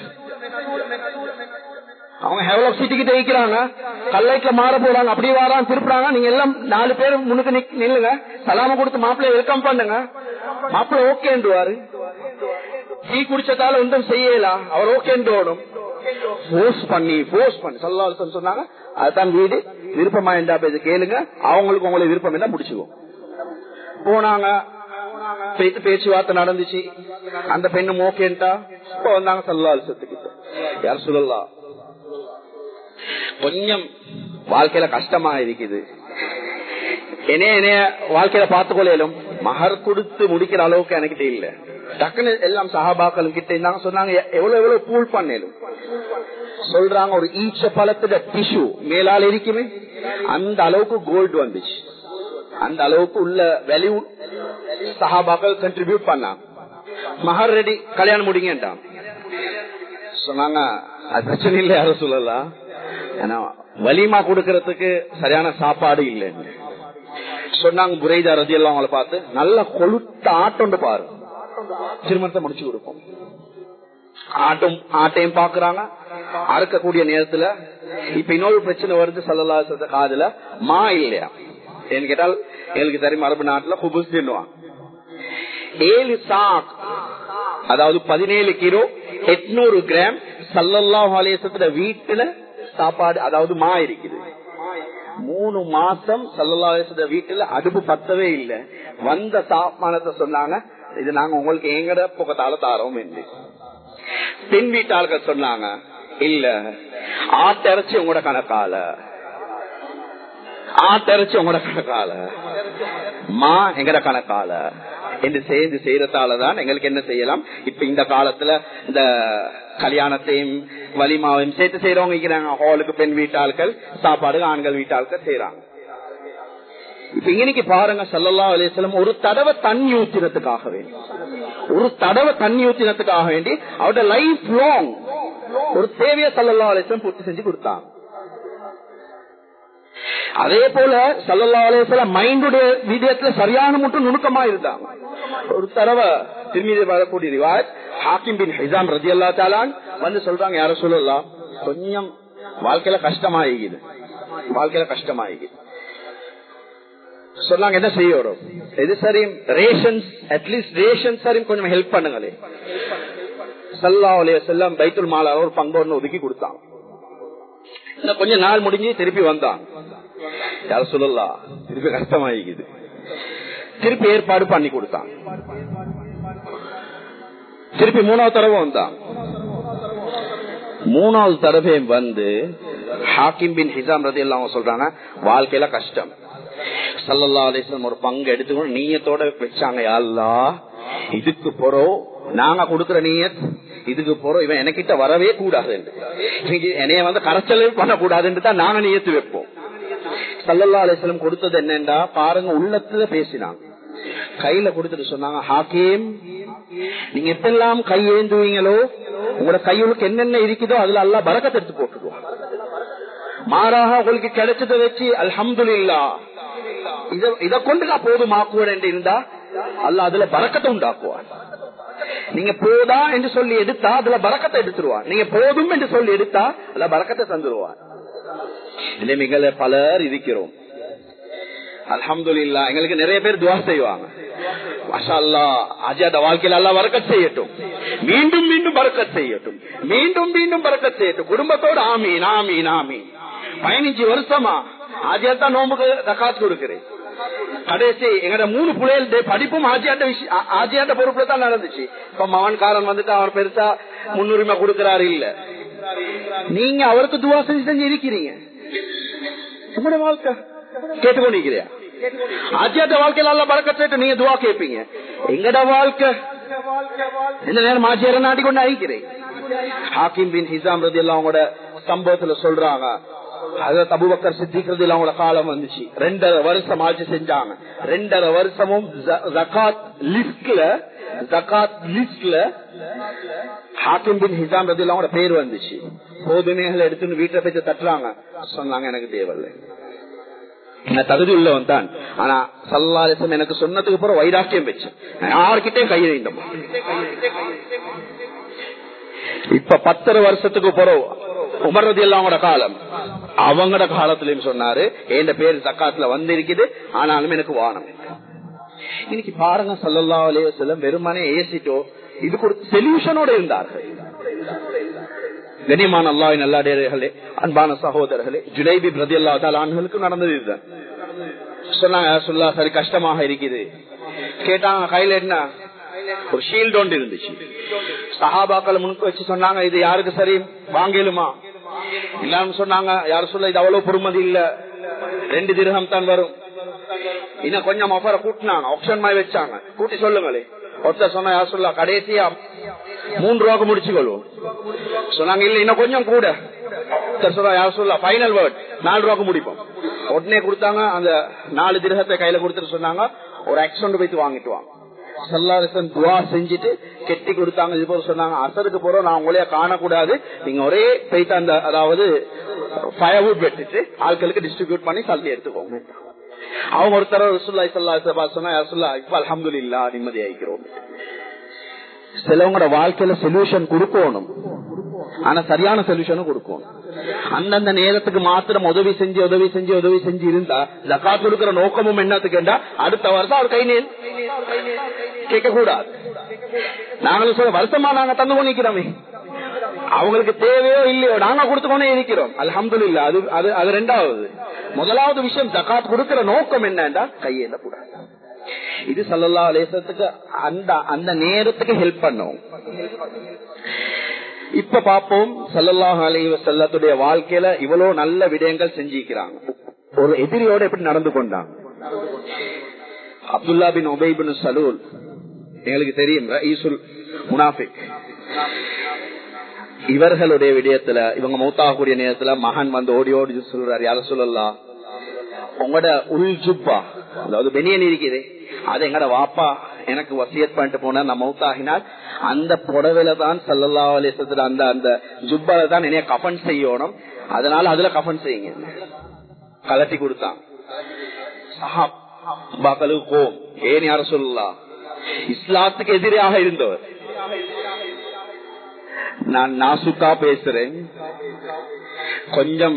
அவங்க ஹெவலப் சிட்டிக்கு தேய்க்கிறாங்க கல்லைட்ல மாற போறாங்க அப்படி வரான் திருப்புறாங்க நீங்க எல்லாம் நாலு பேர் முன்னுக்கு நில்லுங்க சலாம கொடுத்து மாப்பிள்ளை வெல்கம் பண்ணுங்க மாப்பிள்ளை ஓகேன்றுவாரு டீ குடிச்சதால ஒன்றும் செய்யலாம் அவர் ஓகேன்றோடும் போர்ஸ் பண்ணி போர்ஸ் பண்ணி சொல்லாசன் சொன்னாங்க அதுதான் வீடு விருப்பமா என்றா பேச கேளுங்க அவங்களுக்கு உங்களுக்கு விருப்பம் என்ன முடிச்சுக்குவோம் போனாங்க பேச்சு பேச்சுவார்த்தை நடந்துச்சு அந்த பெண்ணும் ஓகேன்ட்டா இப்ப வந்தாங்க சல்லாசத்துக்கிட்ட யார் சொல்லலாம் கொஞ்சம் வாழ்க்கையில கஷ்டமா இருக்குது என்னைய என்னைய வாழ்க்கையில பார்த்துக்கொள்ளும் மகர் கொடுத்து முடிக்கிற அளவுக்கு எனக்கு இல்ல டக்குன்னு எல்லாம் சகாபாக்களும் கிட்ட இருந்தாங்க சொன்னாங்க எவ்வளவு எவ்வளவு பூல் பண்ணலும் சொல்றாங்க ஒரு ஈச்ச பழத்துல டிஷ்யூ மேலால இருக்குமே அந்த அளவுக்கு கோல்டு வந்துச்சு அந்த அளவுக்கு உள்ள வேல்யூ சஹாபாக்கள் கண்ட்ரிபியூட் பண்ணாங்க மகர் ரெடி கல்யாணம் முடிங்கன்றான் சொன்னாங்க அது பிரச்சனை இல்லை யாரும் சொல்லலாம் ஏன்னா வலிமா கொடுக்கறதுக்கு சரியான சாப்பாடு இல்லைன்னு சொன்னாங்க புரைதா ரதி எல்லாம் அவங்கள பார்த்து நல்ல கொளுத்த ஆட்டோண்டு பாரு திருமணத்தை முடிச்சு கொடுப்போம் ஆட்டம் ஆட்டையும் பாக்குறாங்க அறுக்கக்கூடிய நேரத்துல இப்ப இன்னொரு பிரச்சனை வருது சல்லல்லா காதுல மா இல்லையா ஏன்னு கேட்டால் எங்களுக்கு தெரியும் அரபு நாட்டுல குபுஸ் தின்னுவாங்க ஏழு சாக் அதாவது பதினேழு கிலோ எட்நூறு கிராம் சல்லல்லா ஆலயத்துல வீட்டுல சாப்பாடு அதாவது மா இருக்குது மூணு மாசம் சல்லல்லாச வீட்டுல அடுப்பு பத்தவே இல்ல வந்த சாப்பானத்தை சொன்னாங்க இது நாங்க உங்களுக்கு எங்கட புகத்தால தாரோம் என்று பெண் வீட்டாளர்கள் சொன்னாங்க இல்ல ஆட்டிறச்சி உங்களோட கணக்கால ஆட்டிறச்சி உங்களோட கணக்கால மா எங்கட கணக்கால என்று சேர்ந்து செய்யறதாலதான் எங்களுக்கு என்ன செய்யலாம் இப்ப இந்த காலத்துல இந்த கல்யாணத்தையும் வலிமாவையும் சேர்த்து செய்யறவங்க இருக்கிறாங்க ஹாலுக்கு பெண் வீட்டாள்கள் சாப்பாடு ஆண்கள் வீட்டாள்கள் செய்யறாங்க இப்ப இன்னைக்கு பாருங்க சல்லல்லா அலிஸ்லம் ஒரு தடவை தண்ணி ஊத்தினத்துக்காக வேண்டி ஒரு தடவை தண்ணி ஊத்தினத்துக்காக வேண்டி அவரோட லைஃப் லாங் ஒரு தேவையை சல்லல்லா அலிஸ்லம் பூர்த்தி செஞ்சு கொடுத்தாங்க அதே போல சல்லல்லா அலிஸ்லாம் மைண்டுடைய விதயத்துல சரியான மட்டும் நுணுக்கமா இருந்தாங்க ஒரு தடவை திரும்பி வரக்கூடிய ரிவாஜ் ஹாக்கிம் பின் ஹிசாம் ரதி அல்லா தாலான் வந்து சொல்றாங்க யார சொல்லலாம் கொஞ்சம் வாழ்க்கையில கஷ்டமாயிக்குது வாழ்க்கையில கஷ்டமாயிக்குது சொன்னாங்க என்ன செய்ய வரும் எது சரியும் ரேஷன்ஸ் அட்லீஸ்ட் ரேஷன் சரியும் கொஞ்சம் ஹெல்ப் பண்ணுங்களே சல்லா அலைய செல்லம் பைத்துல் மாலால ஒரு பங்கு ஒன்று ஒதுக்கி கொடுத்தாங்க கொஞ்ச நாள் முடிஞ்சு திருப்பி வந்தான் யார சொல்லலாம் திருப்பி கஷ்டமாயிக்குது திருப்பி ஏற்பாடு பண்ணி கொடுத்தான் திருப்பி மூணாவது தடவை வந்தான் மூணாவது தடவை வந்து ஹாக்கிம் பின் ஹிசாம் ரதி எல்லாம் சொல்றாங்க வாழ்க்கையில கஷ்டம் சல்லல்லா அலிஸ்லம் ஒரு பங்கு எடுத்துக்கணும் நீயத்தோட வச்சாங்க யாழ்லா இதுக்கு போறோம் நாங்க கொடுக்கற நீயத் இதுக்கு போறோம் இவன் எனக்கிட்ட வரவே கூடாது என்னைய வந்து கரைச்சல் பண்ணக்கூடாதுன்னு தான் நாங்க நீயத்து வைப்போம் சல்லல்லா அலிஸ்லம் கொடுத்தது என்னண்டா பாருங்க உள்ளத்துல பேசினாங்க கையில கொடுத்துட்டு சொன்னாங்க ஹாக்கீம் நீங்க எப்பெல்லாம் கை ஏந்துவீங்களோ உங்களோட கையுளுக்கு என்னென்ன இருக்குதோ அதுல அல்லா பறக்கத்தை எடுத்து போட்டுருவோம் மாறாக உங்களுக்கு கிடைச்சதை வச்சு அல்ஹம்து இல்லா இத கொண்டு நான் போதுமாக்குவேன் என்று இருந்தா அல்ல அதுல பறக்கத்தை உண்டாக்குவான் நீங்க போதா என்று சொல்லி எடுத்தா அதுல பறக்கத்தை எடுத்துருவான் நீங்க போதும் என்று சொல்லி எடுத்தா அதுல பறக்கத்தை தந்துருவான் நிலைமைகளை பலர் இருக்கிறோம் அலமது இல்லா எங்களுக்கு நிறைய பேர் துவா செய்வாங்க அஜாத வாழ்க்கையில் எல்லாம் வரக்கத் செய்யட்டும் மீண்டும் மீண்டும் பறக்கத் செய்யட்டும் மீண்டும் மீண்டும் பறக்கத் செய்யட்டும் குடும்பத்தோடு ஆமீன் ஆமீன் ஆமீன் பதினஞ்சு வருஷமா ஆஜியாத்தான் நோம்புக்கு தக்காத்து கொடுக்கிறேன் கடைசி எங்கட மூணு பிள்ளைகள் படிப்பும் ஆஜியாட்ட விஷயம் ஆஜியாட்ட பொறுப்புல தான் நடந்துச்சு இப்ப மவன்காரன் வந்துட்டு அவர் பெருசா முன்னுரிமை கொடுக்கிறாரு இல்ல நீங்க அவருக்கு துவா செஞ்சு செஞ்சு இருக்கிறீங்க உங்களோட வாழ்க்கை கேட்டுக்கொண்டிருக்கிறியா ஆஜியாட்ட வாழ்க்கையில நல்லா பறக்கட்டு நீங்க துவா கேட்பீங்க எங்கட வாழ்க்கை இந்த நேரம் ஆஜியார நாட்டி கொண்டு அழிக்கிறேன் ஹாக்கிம் பின் ஹிசாம் ரதி எல்லாம் அவங்களோட சம்பவத்துல சொல்றாங்க அதாவது அபுபக்கர் சித்திக்கிறது அவங்களோட காலம் வந்துச்சு ரெண்டரை வருஷம் ஆட்சி செஞ்சாங்க ரெண்டரை வருஷமும் ஜக்காத் லிஸ்ட்ல ஜக்காத் லிஸ்ட்ல ஹாக்கிம் பின் ஹிசாம் ரதி அவங்களோட பேர் வந்துச்சு போதுமைகளை எடுத்துன்னு வீட்டை போய் தட்டுறாங்க சொன்னாங்க எனக்கு தேவையில்லை தகுதி உள்ளவன் தான் ஆனா சல்லாசம் எனக்கு சொன்னதுக்கு அப்புறம் வைராக்கியம் வச்சு யாருக்கிட்டே கையெழுந்தோம் இப்ப பத்தரை வருஷத்துக்கு பிறகு உமர்றது எல்லாவோட காலம் அவங்களோட காலத்திலயும் சொன்னாரு என் பேர் தக்காத்துல வந்திருக்குது ஆனாலும் எனக்கு வானம் இன்னைக்கு பாருங்க சல்லல்லா அலைய செல்லம் வெறுமனே ஏசிட்டோ இதுக்கு ஒரு சொல்யூஷனோட இருந்தார்கள் கனிமான அல்லாவின் நல்லாடர்களே அன்பான சகோதரர்களே ஜுலைபி பிரதி அல்லா ஆண்களுக்கு நடந்தது இதுதான் சொன்னாங்க சொல்லா சரி கஷ்டமாக இருக்குது கேட்டாங்க கையில என்ன ஒரு ஷீல்டு ஒன்று இருந்துச்சு சஹாபாக்களை முன்னுக்கு வச்சு சொன்னாங்க இது யாருக்கு சரி வாங்கலுமா இல்லாம சொன்னாங்க யாரும் சொல்ல இது அவ்வளவு பொறுமதி இல்ல ரெண்டு திருகம் தான் வரும் இன்னும் கொஞ்சம் ஆஃபரை கூட்டினாங்க ஆப்ஷன் மாதிரி வச்சாங்க கூட்டி சொல்லுங்களே ஒருத்தர் சொன்னா யார் சொல்லா கடைசியா மூன்று ரூபாய்க்கு முடிச்சு கொள்வோம் சொன்னாங்க இல்ல இன்னும் கொஞ்சம் கூட ஒருத்தர் சொன்னா யார் சொல்லா ஃபைனல் வேர்ட் நாலு ரூபாய்க்கு முடிப்போம் உடனே கொடுத்தாங்க அந்த நாலு திருகத்தை கையில கொடுத்துட்டு சொன்னாங்க ஒரு ஆக்சிடென்ட் போயிட்டு வாங்கிட்டு வாங்க சல்லாரிசன் துவா செஞ்சுட்டு கெட்டி கொடுத்தாங்க இது போல சொன்னாங்க அசருக்கு போறோம் நான் உங்களைய காணக்கூடாது நீங்க ஒரே போயிட்டு அந்த அதாவது ஃபயர்வுட் வெட்டுட்டு ஆட்களுக்கு டிஸ்ட்ரிபியூட் பண்ணி சல்லி எடுத்துக்கோங்க அவங்க ஒருத்தர ரசுல்லாய் சல்லா சொன்னா ரசுல்லா இப்ப அலமது இல்லா நிம்மதி ஆயிக்கிறோம் சிலவங்களோட வாழ்க்கையில சொல்யூஷன் கொடுக்கணும் ஆனா சரியான சொல்யூஷனும் கொடுக்கணும் அந்தந்த நேரத்துக்கு மாத்திரம் உதவி செஞ்சு உதவி செஞ்சு உதவி செஞ்சு இருந்தா ஜக்காத் கொடுக்கிற நோக்கமும் என்னத்துக்குண்டா அடுத்த வருஷம் அவர் கை நேர் கேட்க கூடாது நாங்களும் சொல்ல வருஷமா நாங்க தந்து கொண்டிருக்கிறோமே அவங்களுக்கு தேவையோ இல்லையோ நாங்க கொடுத்து கொண்டே இருக்கிறோம் அலமது இல்ல அது அது அது ரெண்டாவது முதலாவது விஷயம் ஜக்காத் கொடுக்கிற நோக்கம் என்னன்னா கையேந்த கூடாது இது சல்லல்லா அலேசத்துக்கு அந்த அந்த நேரத்துக்கு ஹெல்ப் பண்ணும் இப்ப பாப்போம் சல்லல்லாஹ் அலைவ செல்லத்துடைய வாழ்க்கையில இவ்வளவு நல்ல விடயங்கள் செஞ்சிருக்கிறாங்க ஒரு எதிரியோட எப்படி நடந்து கொண்டாங்க அப்துல்லா பின் உபைபின் சலூல் எங்களுக்கு தெரியும் ஈசுல் முனாஃபிக் இவர்களுடைய விடயத்துல இவங்க மௌத்தாகக்கூடிய நேரத்துல மகன் வந்து ஓடி ஓடி சொல்றாரு யார சொல்லலாம் உங்களோட உள் ஜுப்பா அதாவது பெனியன் இருக்குது அது எங்கட வாப்பா எனக்கு வசியத் பண்ணிட்டு போனா நான் மௌத்தாகினால் அந்த புடவையில தான் சல்லல்லா அலிசத்துல அந்த அந்த ஜுப்பால தான் என்னைய கஃபன் செய்யணும் அதனால அதுல கஃபன் செய்யுங்க கலட்டி கொடுத்தான் சஹாபாக்களுக்கோ ஏன் யார சொல்லலாம் இஸ்லாத்துக்கு எதிராக இருந்தவர் நான் நாசுக்கா பேசுறேன் கொஞ்சம்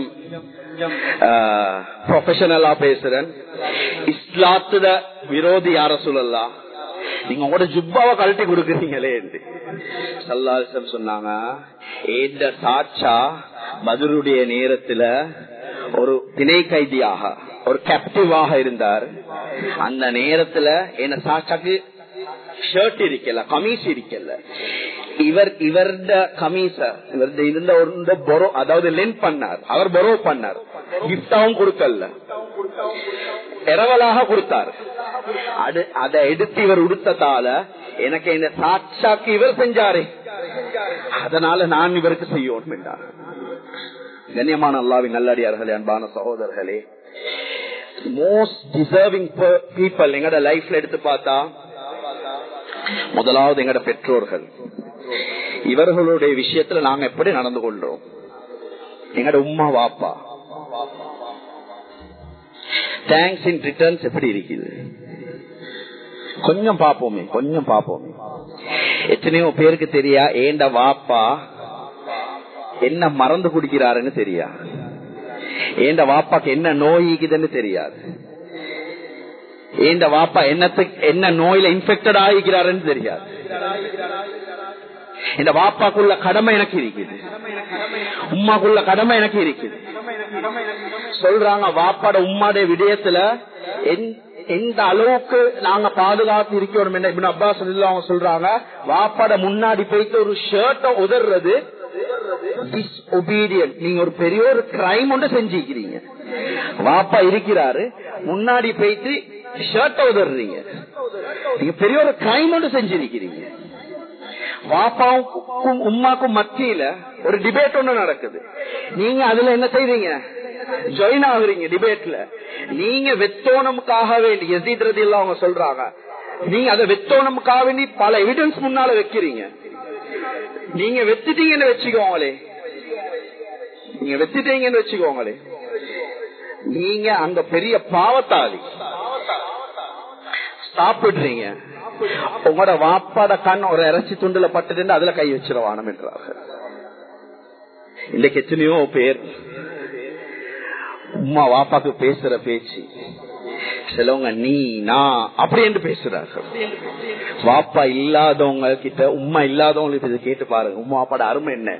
ப்ரொஃபஷனலா பேசுறேன் இஸ்லாத்துல விரோதி யார சொல்லலாம் நீங்க உங்களோட ஜுப்பாவை கழட்டி கொடுக்குறீங்களே சல்லாசம் சொன்னாங்க ஏந்த சாட்சா மதுருடைய நேரத்துல ஒரு திணை கைதியாக ஒரு கேப்டிவாக இருந்தார் அந்த நேரத்துல என்ன சாட்சாக்கு ஷர்ட் இருக்கல கமீஸ் இருக்கல இவர் இவருட கமீச இவருடைய இருந்த ஒரு பொரோ அதாவது லென் பண்ணார் அவர் பொரோ பண்ணார் கிஃப்டாவும் கொடுக்கல இரவலாக கொடுத்தார் அது அதை எடுத்து இவர் உடுத்ததால எனக்கு இந்த சாட்சாக்கு இவர் செஞ்சாரே அதனால நான் இவருக்கு செய்யணும் என்றார் கண்ணியமான அல்லாவின் நல்லடியார்களே அன்பான சகோதரர்களே மோஸ்ட் டிசர்விங் பீப்புள் எங்கட லைஃப்ல எடுத்து பார்த்தா முதலாவது எங்கட பெற்றோர்கள் இவர்களுடைய விஷயத்துல நாங்க எப்படி நடந்து கொள்றோம் எங்கட உமா வாப்பா தேங்க்ஸ் இன் ரிட்டர்ன்ஸ் எப்படி இருக்குது கொஞ்சம் பாப்போமே கொஞ்சம் பாப்போமே எத்தனையோ பேருக்கு தெரியா ஏண்ட வாப்பா என்ன மறந்து குடிக்கிறாருன்னு தெரியா ஏண்ட வாப்பாக்கு என்ன நோய்க்குதுன்னு தெரியாது ஏண்ட வாப்பா என்னத்துக்கு என்ன நோயில இன்ஃபெக்டட் ஆகிக்கிறாருன்னு தெரியாது இந்த வாப்பாக்குள்ள கடமை எனக்கு இருக்குது உமாக்குள்ள கடமை எனக்கு இருக்குது சொல்றாங்க வாப்பாட உம்மாடைய விடயத்துல எந்த அளவுக்கு நாங்க பாதுகாத்து இருக்கணும் என்ன அப்பாஸ் அவங்க சொல்றாங்க வாப்பாட முன்னாடி போயிட்டு ஒரு ஷர்ட்டை உதறது டிஸ்ஒபீடியன்ட் நீங்க ஒரு பெரிய ஒரு கிரைம் ஒன்று செஞ்சிருக்கிறீங்க வாப்பா இருக்கிறாரு முன்னாடி போயிட்டு ஷர்ட்டை உதறீங்க நீங்க பெரிய ஒரு கிரைம் ஒன்று செஞ்சிருக்கிறீங்க வாப்பாவுக்கும் உமாக்கும் மத்தியில ஒரு டிபேட் ஒண்ணு நடக்குது நீங்க அதுல என்ன செய்றீங்க ஜாயின் ஆகுறீங்க டிபேட்ல நீங்க வெத்தோனமுக்காக வேண்டி எதிர்றது எல்லாம் அவங்க சொல்றாங்க நீங்க அதை வெத்தோனமுக்காக வேண்டி பல எவிடன்ஸ் முன்னால வைக்கிறீங்க நீங்க வெத்துட்டீங்கன்னு வச்சுக்கோங்களே நீங்க வெத்துட்டீங்கன்னு வச்சுக்கோங்களே நீங்க அங்க பெரிய பாவத்தாளி சாப்பிடுறீங்க உங்களோட வாப்பாட கண் ஒரு இறைச்சி துண்டுல பட்டுட்டு அதுல கை வச்சிருவானம் என்றார்கள் இன்னைக்கு எத்தனையோ பேர் உமா வாப்பாக்கு பேசுற பேச்சு சிலவங்க நீ நான் அப்படி என்று பேசுறார்கள் வாப்பா இல்லாதவங்க கிட்ட உமா இல்லாதவங்க கிட்ட கேட்டு பாருங்க உமா வாப்பாட அருமை என்ன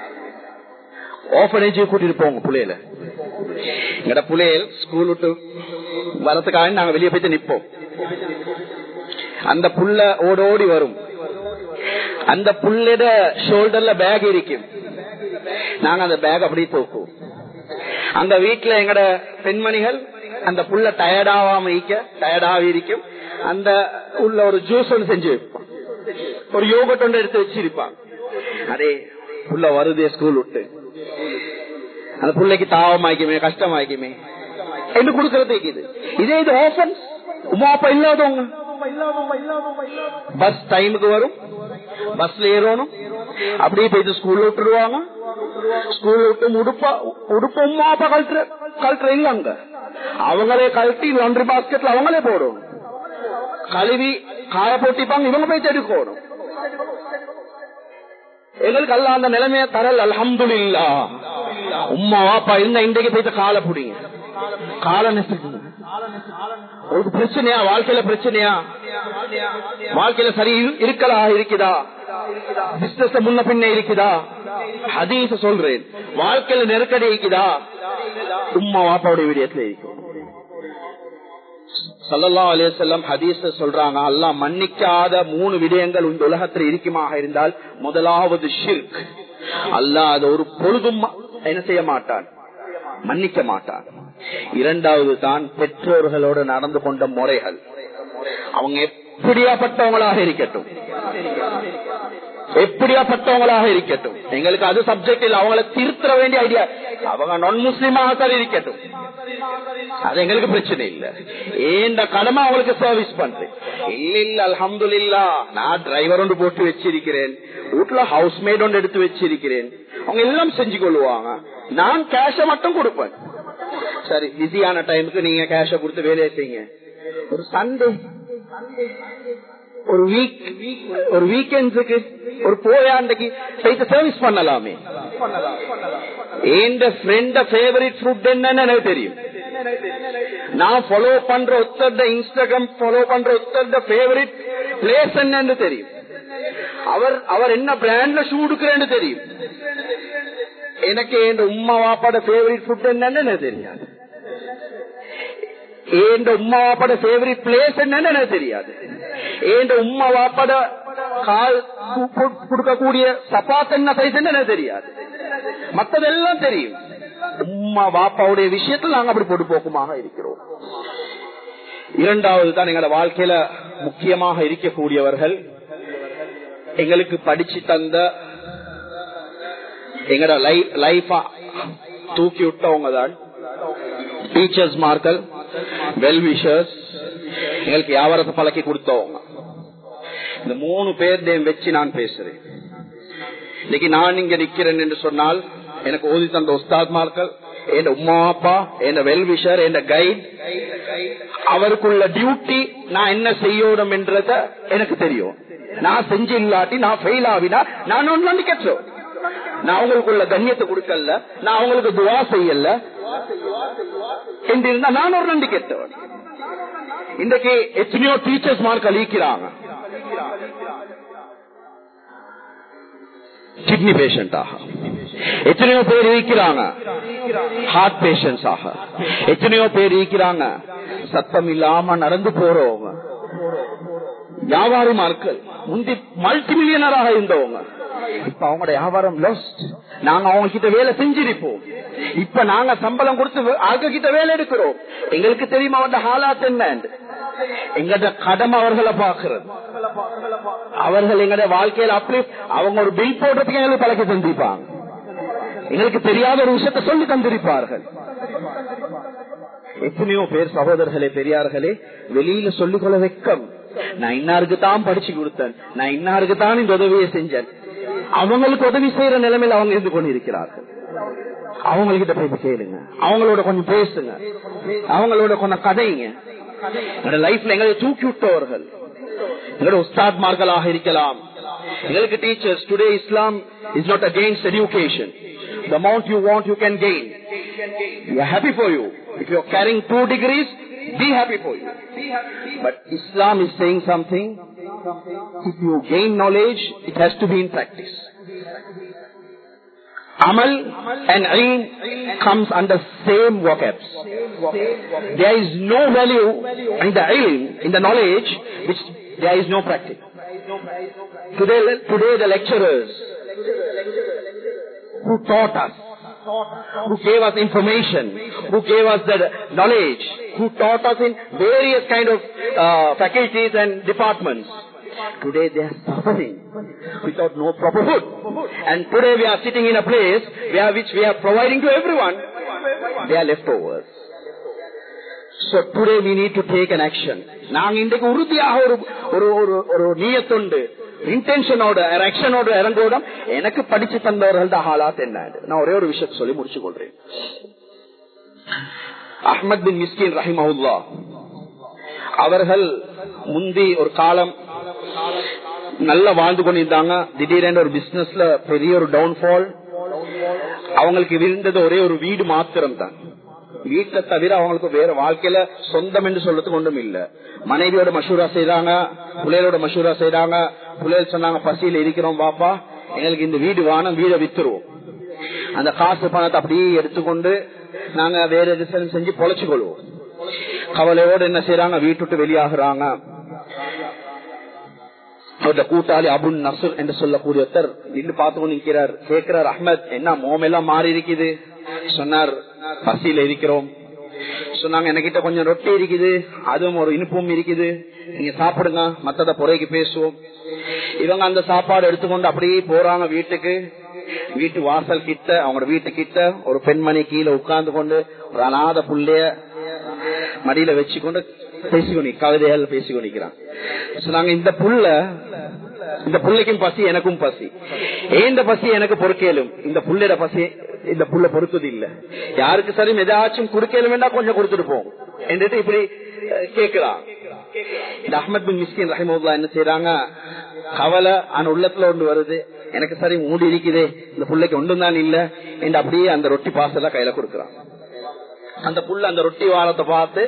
ஓபனேஜ் கூட்டிட்டு போங்க புள்ளையில எங்கட புள்ளையல் ஸ்கூல் விட்டு வரதுக்காக நாங்க வெளியே போயிட்டு நிப்போம் அந்த புள்ள ஓடோடி வரும் அந்த புள்ளட ஷோல்டர்ல பேக் இருக்கும் நாங்க அந்த பேக் அப்படியே தூக்குவோம் அந்த வீட்டுல எங்கட பெண்மணிகள் அந்த புள்ள டயர்டாவாம இருக்க டயர்டாக இருக்கும் அந்த உள்ள ஒரு ஜூஸ் ஒன்று செஞ்சு வைப்பான் ஒரு யோகட் ஒன்று எடுத்து வச்சிருப்பான் அதே புள்ள வருதே ஸ்கூல் விட்டு அந்த பிள்ளைக்கு தாவமாக்குமே கஷ்டமாக்குமே என்று கொடுக்கறது இது இதே இது ஓபன் உமா அப்பா இல்லாதவங்க பஸ் டைமுக்கு வரும் பஸ்ல ஏறணும் அப்படியே போயிட்டு ஸ்கூல்ல விட்டுருவாங்க ஸ்கூல் விட்டு உடுப்பா உடுப்பு உமா அப்பா கழட்டுற கழட்டுற இல்ல அங்க அவங்களே கழட்டி லாண்ட்ரி பாஸ்கெட்ல அவங்களே போடணும் கழுவி காய போட்டிப்பாங்க இவங்க போய் எடுக்கணும் எங்களுக்கு அல்ல அந்த நிலைமைய தரல் அல்ஹம்துலில்லா உம்மா வாப்பா இருந்தா இன்றைக்கு போயிட்டு காலை புடிங்க காலை நெசுக்குங்க உங்களுக்கு பிரச்சனையா வாழ்க்கையில பிரச்சனையா வாழ்க்கையில சரி இருக்கலா இருக்குதா பிசினஸ் முன்ன பின்ன இருக்குதா ஹதீச சொல்றேன் வாழ்க்கையில நெருக்கடி இருக்குதா உம்மா வாப்பாவுடைய விடயத்துல இருக்கும் சல்லல்லா அலிசல்லம் ஹதீஸ சொல்றாங்க அல்லாஹ் மன்னிக்காத மூணு விடயங்கள் இந்த உலகத்தில் இருக்குமாக இருந்தால் முதலாவது ஷிர்க் அல்லாஹ் அது ஒரு பொழுதும் என்ன செய்ய மாட்டான் மன்னிக்க மாட்டான் இரண்டாவது தான் பெற்றோர்களோடு நடந்து கொண்ட முறைகள் அவங்க எப்படியாப்பட்டவங்களாக இருக்கட்டும் எப்படியாப்பட்டவங்களாக இருக்கட்டும் எங்களுக்கு அது சப்ஜெக்ட் இல்ல அவங்கள திருத்த வேண்டிய ஐடியா அவங்க நான் முஸ்லீமாக தான் இருக்கட்டும் அது எங்களுக்கு பிரச்சனை இல்ல ஏண்ட கடமை அவங்களுக்கு சர்வீஸ் பண்றேன் இல்ல இல்ல அலமது இல்லா நான் டிரைவர் ஒன்று போட்டு வச்சிருக்கிறேன் வீட்டுல ஹவுஸ் மேட் ஒன்று எடுத்து வச்சிருக்கிறேன் அவங்க எல்லாம் செஞ்சு கொள்ளுவாங்க நான் கேஷ மட்டும் கொடுப்பேன் சரி பிஸியான டைமுக்கு நீங்க கேஷ கொடுத்து வேலையை செய்யுங்க ஒரு சண்டே ஒரு வீக் ஒரு வீக்கெண்ட்ஸுக்கு ஒரு போயாண்டைக்கு போயிட்டு சர்வீஸ் பண்ணலாமே எந்த ஃப்ரெண்ட ஃபேவரட் ஃபுட் என்னன்னு எனக்கு தெரியும் நான் ஃபாலோ பண்ற ஒருத்தர் இன்ஸ்டாகிராம் ஃபாலோ பண்ற ஒருத்தர் ஃபேவரட் பிளேஸ் என்னன்னு தெரியும் அவர் அவர் என்ன பிராண்ட்ல ஷூ எடுக்கிறேன்னு தெரியும் எனக்கு என் உமா வாப்பாட ஃபேவரட் ஃபுட் என்னன்னு எனக்கு தெரியாது ஏண்ட உமா வாப்பாட ஃபேவரட் பிளேஸ் என்னன்னு எனக்கு தெரியாது ஏண்ட உமா வாப்பாட கால் கொடுக்கக்கூடிய சப்பாத் என்ன சைஸ் எனக்கு தெரியாது மத்ததெல்லாம் தெரியும் உம்மா வாப்பாவுடைய விஷயத்தில் நாங்க அப்படி பொடு போக்குமாக இருக்கிறோம் இரண்டாவது தான் எங்களோட வாழ்க்கையில முக்கியமாக இருக்கக்கூடியவர்கள் எங்களுக்கு படிச்சு தந்த எங்கட லைஃபா தூக்கி விட்டவங்க தான் டீச்சர்ஸ் மார்கள் வெல் விஷர்ஸ் எங்களுக்கு வியாபாரத்தை பழக்கி கொடுத்தவங்க இந்த மூணு பேர் வச்சு நான் பேசுறேன் இன்னைக்கு நான் இங்க நிக்கிறேன் என்று சொன்னால் எனக்கு ஓதி தந்த உஸ்தாத்மார்கள் என் உமா அப்பா என் வெல்விஷர் என் கைட் அவருக்குள்ள டியூட்டி நான் என்ன செய்யணும் என்றத எனக்கு தெரியும் நான் செஞ்சு இல்லாட்டி நான் ஃபெயில் ஆவினா நான் ஒன்று நம்பிக்கற்றோம் நான் அவங்களுக்குள்ள கண்ணியத்தை கொடுக்கல நான் அவங்களுக்கு துவா செய்யல என்றிருந்தா நான் ஒரு நம்பிக்கைத்தவன் இன்றைக்கு எத்தனையோ டீச்சர்ஸ் மார்க் அழிக்கிறாங்க கிட்னி பேஷண்டாக எத்தனையோ பேர் இருக்கிறாங்க ஹார்ட் பேஷன்ஸ் ஆக எத்தனையோ பேர் இருக்கிறாங்க சத்தம் இல்லாம நடந்து போறவங்க வியாபாரி மார்கள் முந்தி மல்டி மில்லியனராக இருந்தவங்க இப்ப அவங்களோட வியாபாரம் லாஸ்ட் நாங்க அவங்க கிட்ட வேலை செஞ்சிருப்போம் இப்ப நாங்க சம்பளம் கொடுத்து ஆக கிட்ட வேலை எடுக்கிறோம் எங்களுக்கு தெரியுமா அவன் ஹாலாத் என்ன எங்கட கடமை அவர்களை பாக்குறது அவர்கள் எங்கட வாழ்க்கையில அப்படி அவங்க ஒரு பில் போடுறதுக்கு எங்களுக்கு பழக்க சந்திப்பாங்க எங்களுக்கு தெரியாத ஒரு விஷயத்தை சொல்லி தந்திருப்பார்கள் எத்தனையோ பேர் சகோதரர்களே பெரியார்களே வெளியில சொல்லிக்கொள்ள வெக்கம் நான் இன்னாருக்கு தான் படிச்சு கொடுத்தேன் நான் இன்னாருக்கு தான் இந்த உதவியை செஞ்சேன் அவங்களுக்கு உதவி செய்யற நிலைமையில அவங்க இருந்து கொண்டிருக்கிறார்கள் அவங்ககிட்ட போய் கேளுங்க அவங்களோட கொஞ்சம் பேசுங்க அவங்களோட கொஞ்சம் கதைங்க லைஃப்ல எங்களை தூக்கி விட்டவர்கள் எங்களோட உஸ்தாத்மார்களாக இருக்கலாம் எங்களுக்கு teachers today Islam is not against education the amount you want you can gain we are happy for you if you are carrying two degrees be happy for you but islam is saying something if you gain knowledge it has to be in practice amal and ilm comes under same vocabs there is no value in the ilm in the knowledge which there is no practice today today the lecturers who taught us who gave us information, who gave us the knowledge, who taught us in various kind of uh, faculties and departments. Today they are suffering without no proper food. And today we are sitting in a place where which we are providing to everyone. They are leftovers. So today we need to take an action. நாங்க இன்றைக்கு உறுதியாக ஒரு ஒரு ஒரு ஒரு நீயத்தொண்டு இன்டென்ஷனோட ஆக்ஷனோட இறங்கோடும் எனக்கு படிச்சு தந்தவர்கள் தான் ஹாலாத் என்ன நான் ஒரே ஒரு விஷயத்தை சொல்லி முடிச்சு கொள்றேன் அஹ்மத் பின் மிஸ்கின் ரஹிமவுல்லா அவர்கள் முந்தி ஒரு காலம் நல்லா வாழ்ந்து கொண்டிருந்தாங்க திடீரென ஒரு பிசினஸ்ல பெரிய ஒரு டவுன்ஃபால் அவங்களுக்கு இருந்தது ஒரே ஒரு வீடு மாத்திரம் தான் வீட்டை தவிர அவங்களுக்கு வேற வாழ்க்கையில சொந்தம் என்று சொல்றதுக்கு ஒன்றும் இல்ல மனைவியோட மசூரா செய்யறாங்க புள்ளையோட மசூரா செய்யறாங்க புள்ளைகள் சொன்னாங்க பசியில இருக்கிறோம் பாப்பா எங்களுக்கு இந்த வீடு வானம் வீடை வித்துருவோம் அந்த காசு பணத்தை அப்படியே எடுத்துக்கொண்டு நாங்க வேற எது செஞ்சு பொழைச்சு கொள்வோம் கவலையோடு என்ன செய்யறாங்க வீட்டு வெளியாகிறாங்க அவருடைய கூட்டாளி அபுன் நசுர் என்று சொல்லக்கூடிய ஒருத்தர் நின்று பார்த்து கொண்டு நிற்கிறார் கேட்கிறார் அஹ்மத் என்ன மோமெல்லாம் மாறி இருக்குது சொன்னார் பசியில இருக்கிறோம் சொன்னாங்க என்கிட்ட கொஞ்சம் ரொட்டி இருக்குது அதுவும் ஒரு இனிப்பும் இருக்குது நீங்க சாப்பிடுங்க மத்தத புறைக்கு பேசுவோம் இவங்க அந்த சாப்பாடு எடுத்துக்கொண்டு அப்படியே போறாங்க வீட்டுக்கு வீட்டு வாசல் கிட்ட அவங்களோட வீட்டு கிட்ட ஒரு பெண்மணி கீழே உட்கார்ந்து கொண்டு ஒரு அநாத புள்ளைய மடியில வச்சுக்கொண்டு பேசிக்கொண்டு கவிதைகள் பேசிக்கொண்டிருக்கிறான் சொன்னாங்க இந்த புள்ள இந்த புள்ளைக்கும் பசி எனக்கும் பசி ஏந்த பசி எனக்கு பொறுக்கலும் இந்த புள்ளைட பசி இந்த புள்ள பொறுத்தது இல்ல யாருக்கு சரி ஏதாச்சும் குடுக்கலும் வேண்டாம் கொஞ்சம் கொடுத்துட்டு போகும் என்றது இப்படி கேட்கிறான் இந்த அஹமத் பின் மிஸ்கின் ரஹிமுல்லா என்ன செய்யறாங்க கவலை ஆன உள்ளத்துல ஒன்று வருது எனக்கு சரி மூடி இருக்குதே இந்த பிள்ளைக்கு ஒன்றும் தான் இல்ல என்று அப்படியே அந்த ரொட்டி பாசல கையில கொடுக்கறான் அந்த புள்ள அந்த ரொட்டி வாழத்தை பார்த்து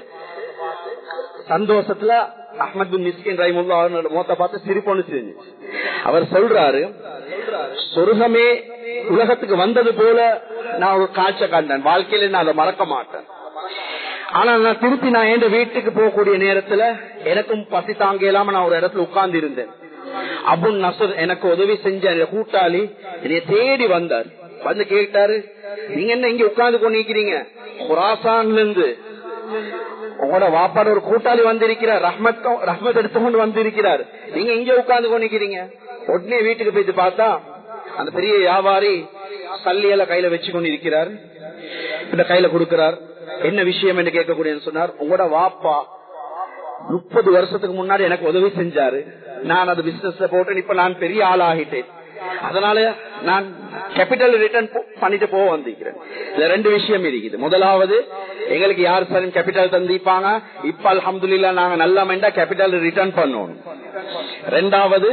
சந்தோஷத்துல அஹமத் பின் மிஸ்கின் ரஹிமுல்லா மோத்த பார்த்து சிரிப்பொன்னு செஞ்சு அவர் சொல்றாரு சொர்க்கமே உலகத்துக்கு வந்தது போல நான் ஒரு காட்ச கண்டேன் வாழ்க்கையில நான் அதை மறக்க மாட்டேன் ஆனா நான் திருப்பி நான் என் வீட்டுக்கு போகக்கூடிய நேரத்துல எனக்கும் பசி தாங்க இல்லாம நான் ஒரு இடத்துல உட்கார்ந்து இருந்தேன் அபுன் நசர் எனக்கு உதவி செஞ்ச கூட்டாளி என்னைய தேடி வந்தார் வந்து கேட்டாரு நீங்க என்ன இங்க உட்கார்ந்து கொண்டிருக்கிறீங்க குராசான்ல இருந்து உங்களோட வாப்பாட ஒரு கூட்டாளி வந்திருக்கிறார் ரஹ்மத் ரஹ்மத் எடுத்துக்கொண்டு வந்திருக்கிறார் நீங்க இங்க உட்கார்ந்து கொண்டிருக்கிறீங்க உடனே வீட்டுக்கு போயிட்டு பார்த்தா அந்த பெரிய வியாபாரி சல்லியல கையில வச்சு கொண்டு இருக்கிறார் இந்த கையில கொடுக்கிறார் என்ன விஷயம் என்று கேட்கக்கூடிய சொன்னார் உங்களோட வாப்பா முப்பது வருஷத்துக்கு முன்னாடி எனக்கு உதவி செஞ்சாரு நான் அது பிசினஸ்ல போட்டேன் இப்ப நான் பெரிய ஆள் ஆகிட்டேன் அதனால நான் கேபிட்டல் ரிட்டர்ன் பண்ணிட்டு போக வந்திருக்கிறேன் இதுல ரெண்டு விஷயம் இருக்குது முதலாவது எங்களுக்கு யார் சார் கேபிட்டல் தந்திப்பாங்க இப்ப அலமதுல்லா நாங்க நல்ல மைண்டா கேபிட்டல் ரிட்டர்ன் பண்ணணும் ரெண்டாவது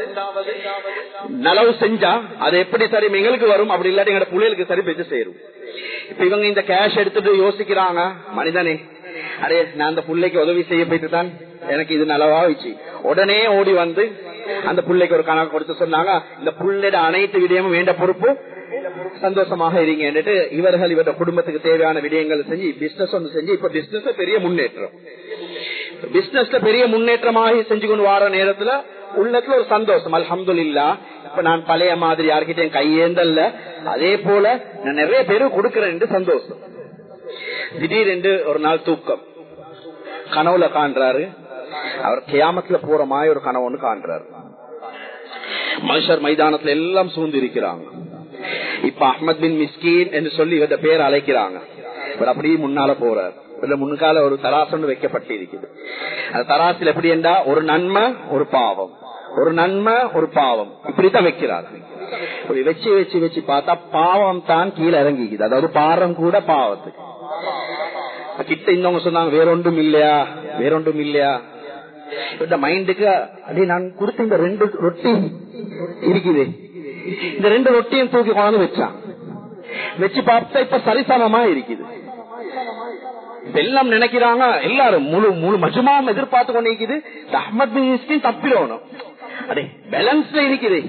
நலவு செஞ்சா அது எப்படி சரி எங்களுக்கு வரும் அப்படி இல்லாட்டி எங்க பிள்ளைகளுக்கு சரி பெற்று சேரும் இப்ப இவங்க இந்த கேஷ் எடுத்துட்டு யோசிக்கிறாங்க மனிதனே அரே நான் அந்த பிள்ளைக்கு உதவி செய்ய போயிட்டு தான் எனக்கு இது நலவாச்சு உடனே ஓடி வந்து அந்த பிள்ளைக்கு ஒரு கணக்கு கொடுத்து சொன்னாங்க இந்த புள்ளைட அனைத்து விடயமும் வேண்ட பொறுப்பு சந்தோஷமாக இருங்க இவர்கள் இவர குடும்பத்துக்கு தேவையான விடயங்கள் செஞ்சு பிசினஸ் ஒன்று செஞ்சு இப்ப பிசினஸ் பெரிய முன்னேற்றம் பிசினஸ்ல பெரிய முன்னேற்றமாக செஞ்சு கொண்டு வர நேரத்துல உள்ளத்துல ஒரு சந்தோஷம் அல்ஹம்து இல்லா இப்ப நான் பழைய மாதிரி யார்கிட்டயும் கையேந்தல்ல அதே போல நான் நிறைய பேரு கொடுக்கிறேன் சந்தோஷம் திடீரென்று ஒரு நாள் தூக்கம் கனவுல காண்றாரு அவர் கியாமத்துல போற மாதிரி ஒரு கனவு ஒண்ணு காண்றாரு மனுஷர் மைதானத்துல எல்லாம் சூழ்ந்து இருக்கிறாங்க இப்ப அஹமத் பின் மிஸ்கீன் என்று சொல்லி இவர பேர் அழைக்கிறாங்க இவர் அப்படியே முன்னால போறார் இதுல முன்கால ஒரு தராசு வைக்கப்பட்டு இருக்குது அந்த தராசில் எப்படி என்றா ஒரு நன்மை ஒரு பாவம் ஒரு நன்மை ஒரு பாவம் இப்படித்தான் வைக்கிறார் இப்படி வச்சு வச்சு வச்சு பார்த்தா பாவம் தான் கீழே இறங்கிக்குது அதாவது பாரம் கூட பாவத்துக்கு கிட்ட இருந்தவங்க சொன்னாங்க வேறொன்றும் இல்லையா வேறொன்றும் இல்லையா இந்த மைண்டுக்கு அப்படியே நான் கொடுத்த இந்த ரெண்டு ரொட்டி இருக்குது இந்த ரெண்டு ரொட்டியும் தூக்கி கொண்டாந்து வச்சான் வச்சு பார்த்தா இப்ப சரிசமமா இருக்குது எல்லாம் நினைக்கிறாங்க எல்லாரும் முழு முழு மஜுமாவும் எதிர்பார்த்து கொண்டு இருக்குது அஹமத் பின் தப்பிடணும் அடே பேலன்ஸ்ல இருக்குது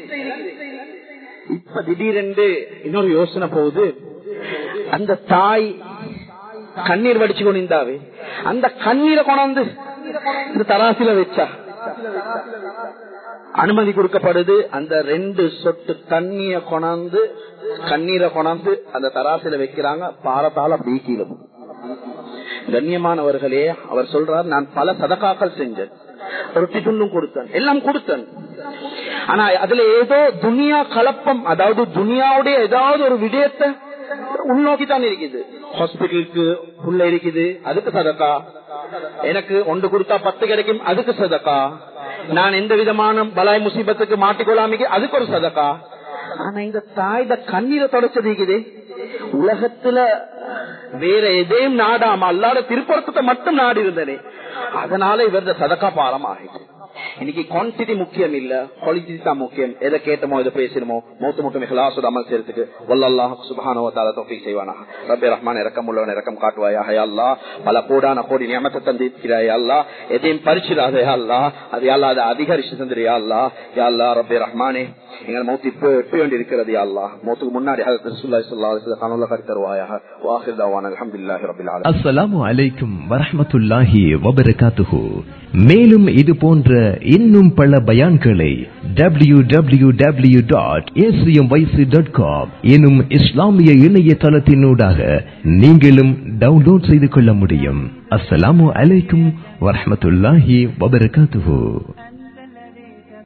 இப்ப திடீரென்று இன்னொரு யோசனை போகுது அந்த தாய் கண்ணீர் வடிச்சு கொண்டிருந்தாவே அந்த கண்ணீரை கொண்டாந்து இந்த தராசில வச்சா அனுமதி கொடுக்கப்படுது அந்த ரெண்டு சொட்டு தண்ணிய கொண்டாந்து கண்ணீரை கொண்டாந்து அந்த தராசில வைக்கிறாங்க பாரத்தால அப்படி கீழே போகும். கண்ணியமானவர்களே அவர் சொல்றார் நான் பல சதகாக்கள் செஞ்சேன் ரொட்டி துண்டும் கொடுத்தேன் எல்லாம் கொடுத்தேன் ஆனா அதுல ஏதோ துனியா கலப்பம் அதாவது துனியாவுடைய ஏதாவது ஒரு விடயத்தை உள்நோக்கி தான் இருக்குது ஹாஸ்பிட்டலுக்கு உள்ள இருக்குது அதுக்கு சதக்கா எனக்கு ஒன்று கொடுத்தா பத்து கிடைக்கும் அதுக்கு சதக்கா நான் எந்த விதமான பலாய் முசீபத்துக்கு மாட்டிக்கொள்ளாமிக்கு அதுக்கு ஒரு சதக்கா ஆனா இந்த தாய் இந்த கண்ணீரை தொடச்சது இருக்குது உலகத்துல வேற எதையும் நாடாம அல்லாத திருப்பரத்தை மட்டும் நாடி இருந்தனே அதனால இவரது சதக்கா பாலம் ஆகிட்டு இன்னைக்கு குவான்டிட்டி முக்கியம் இல்ல குவாலிட்டி தான் முக்கியம் எதை கேட்டமோ எதை பேசணுமோ மௌத்து மட்டும் இஹ்லாசுட அமல் செய்யறதுக்கு வல்லல்லாஹ் சுப்ஹானஹு வ தஆலா தௌஃபீக் செய்வானா ரப்பே ரஹ்மான் இரக்கம் உள்ளவன் இரக்கம் காட்டுவாயா யா அல்லாஹ் பல கோடான கோடி நியமத்தை தந்திருக்கிறாய் யா அல்லாஹ் எதையும் பறிச்சிடாதே யா அல்லாஹ் அது யா அல்லாஹ் அதை அதிகரிச்சு தந்திரு யா அல்லாஹ் யா அல்லாஹ் ரப்பே ரஹ்மானே எங்கள் மௌத்து இப்போ எட்ட வேண்டி இருக்கிறது யா அல்லாஹ் மௌத்துக்கு முன்னாடி ஹஜரத் ரசூலுல்லாஹி ஸல்லல்லாஹு அலைஹி வஸல்லம் கனவுல கட்டி தருவாயாக வாஹிர் தவானா அல்ஹம்துலில்லாஹி ரப்பில் ஆலமீன் அஸ்ஸலாமு அலைக்கும் வரஹ்மத்துல்லாஹி வபரகாத்துஹு மேலும் இது போன்ற இன்னும் பல பயான்களை W W W dot dot com எனும் இஸ்லாமிய இணையதளத்தினூடாக நீங்களும் டவுன்லோட் செய்து கொள்ள முடியும் அஸ்ஸலாமு அலைக்கும் வரஹ்மத்துல்லாஹி வபரகாத்துஹு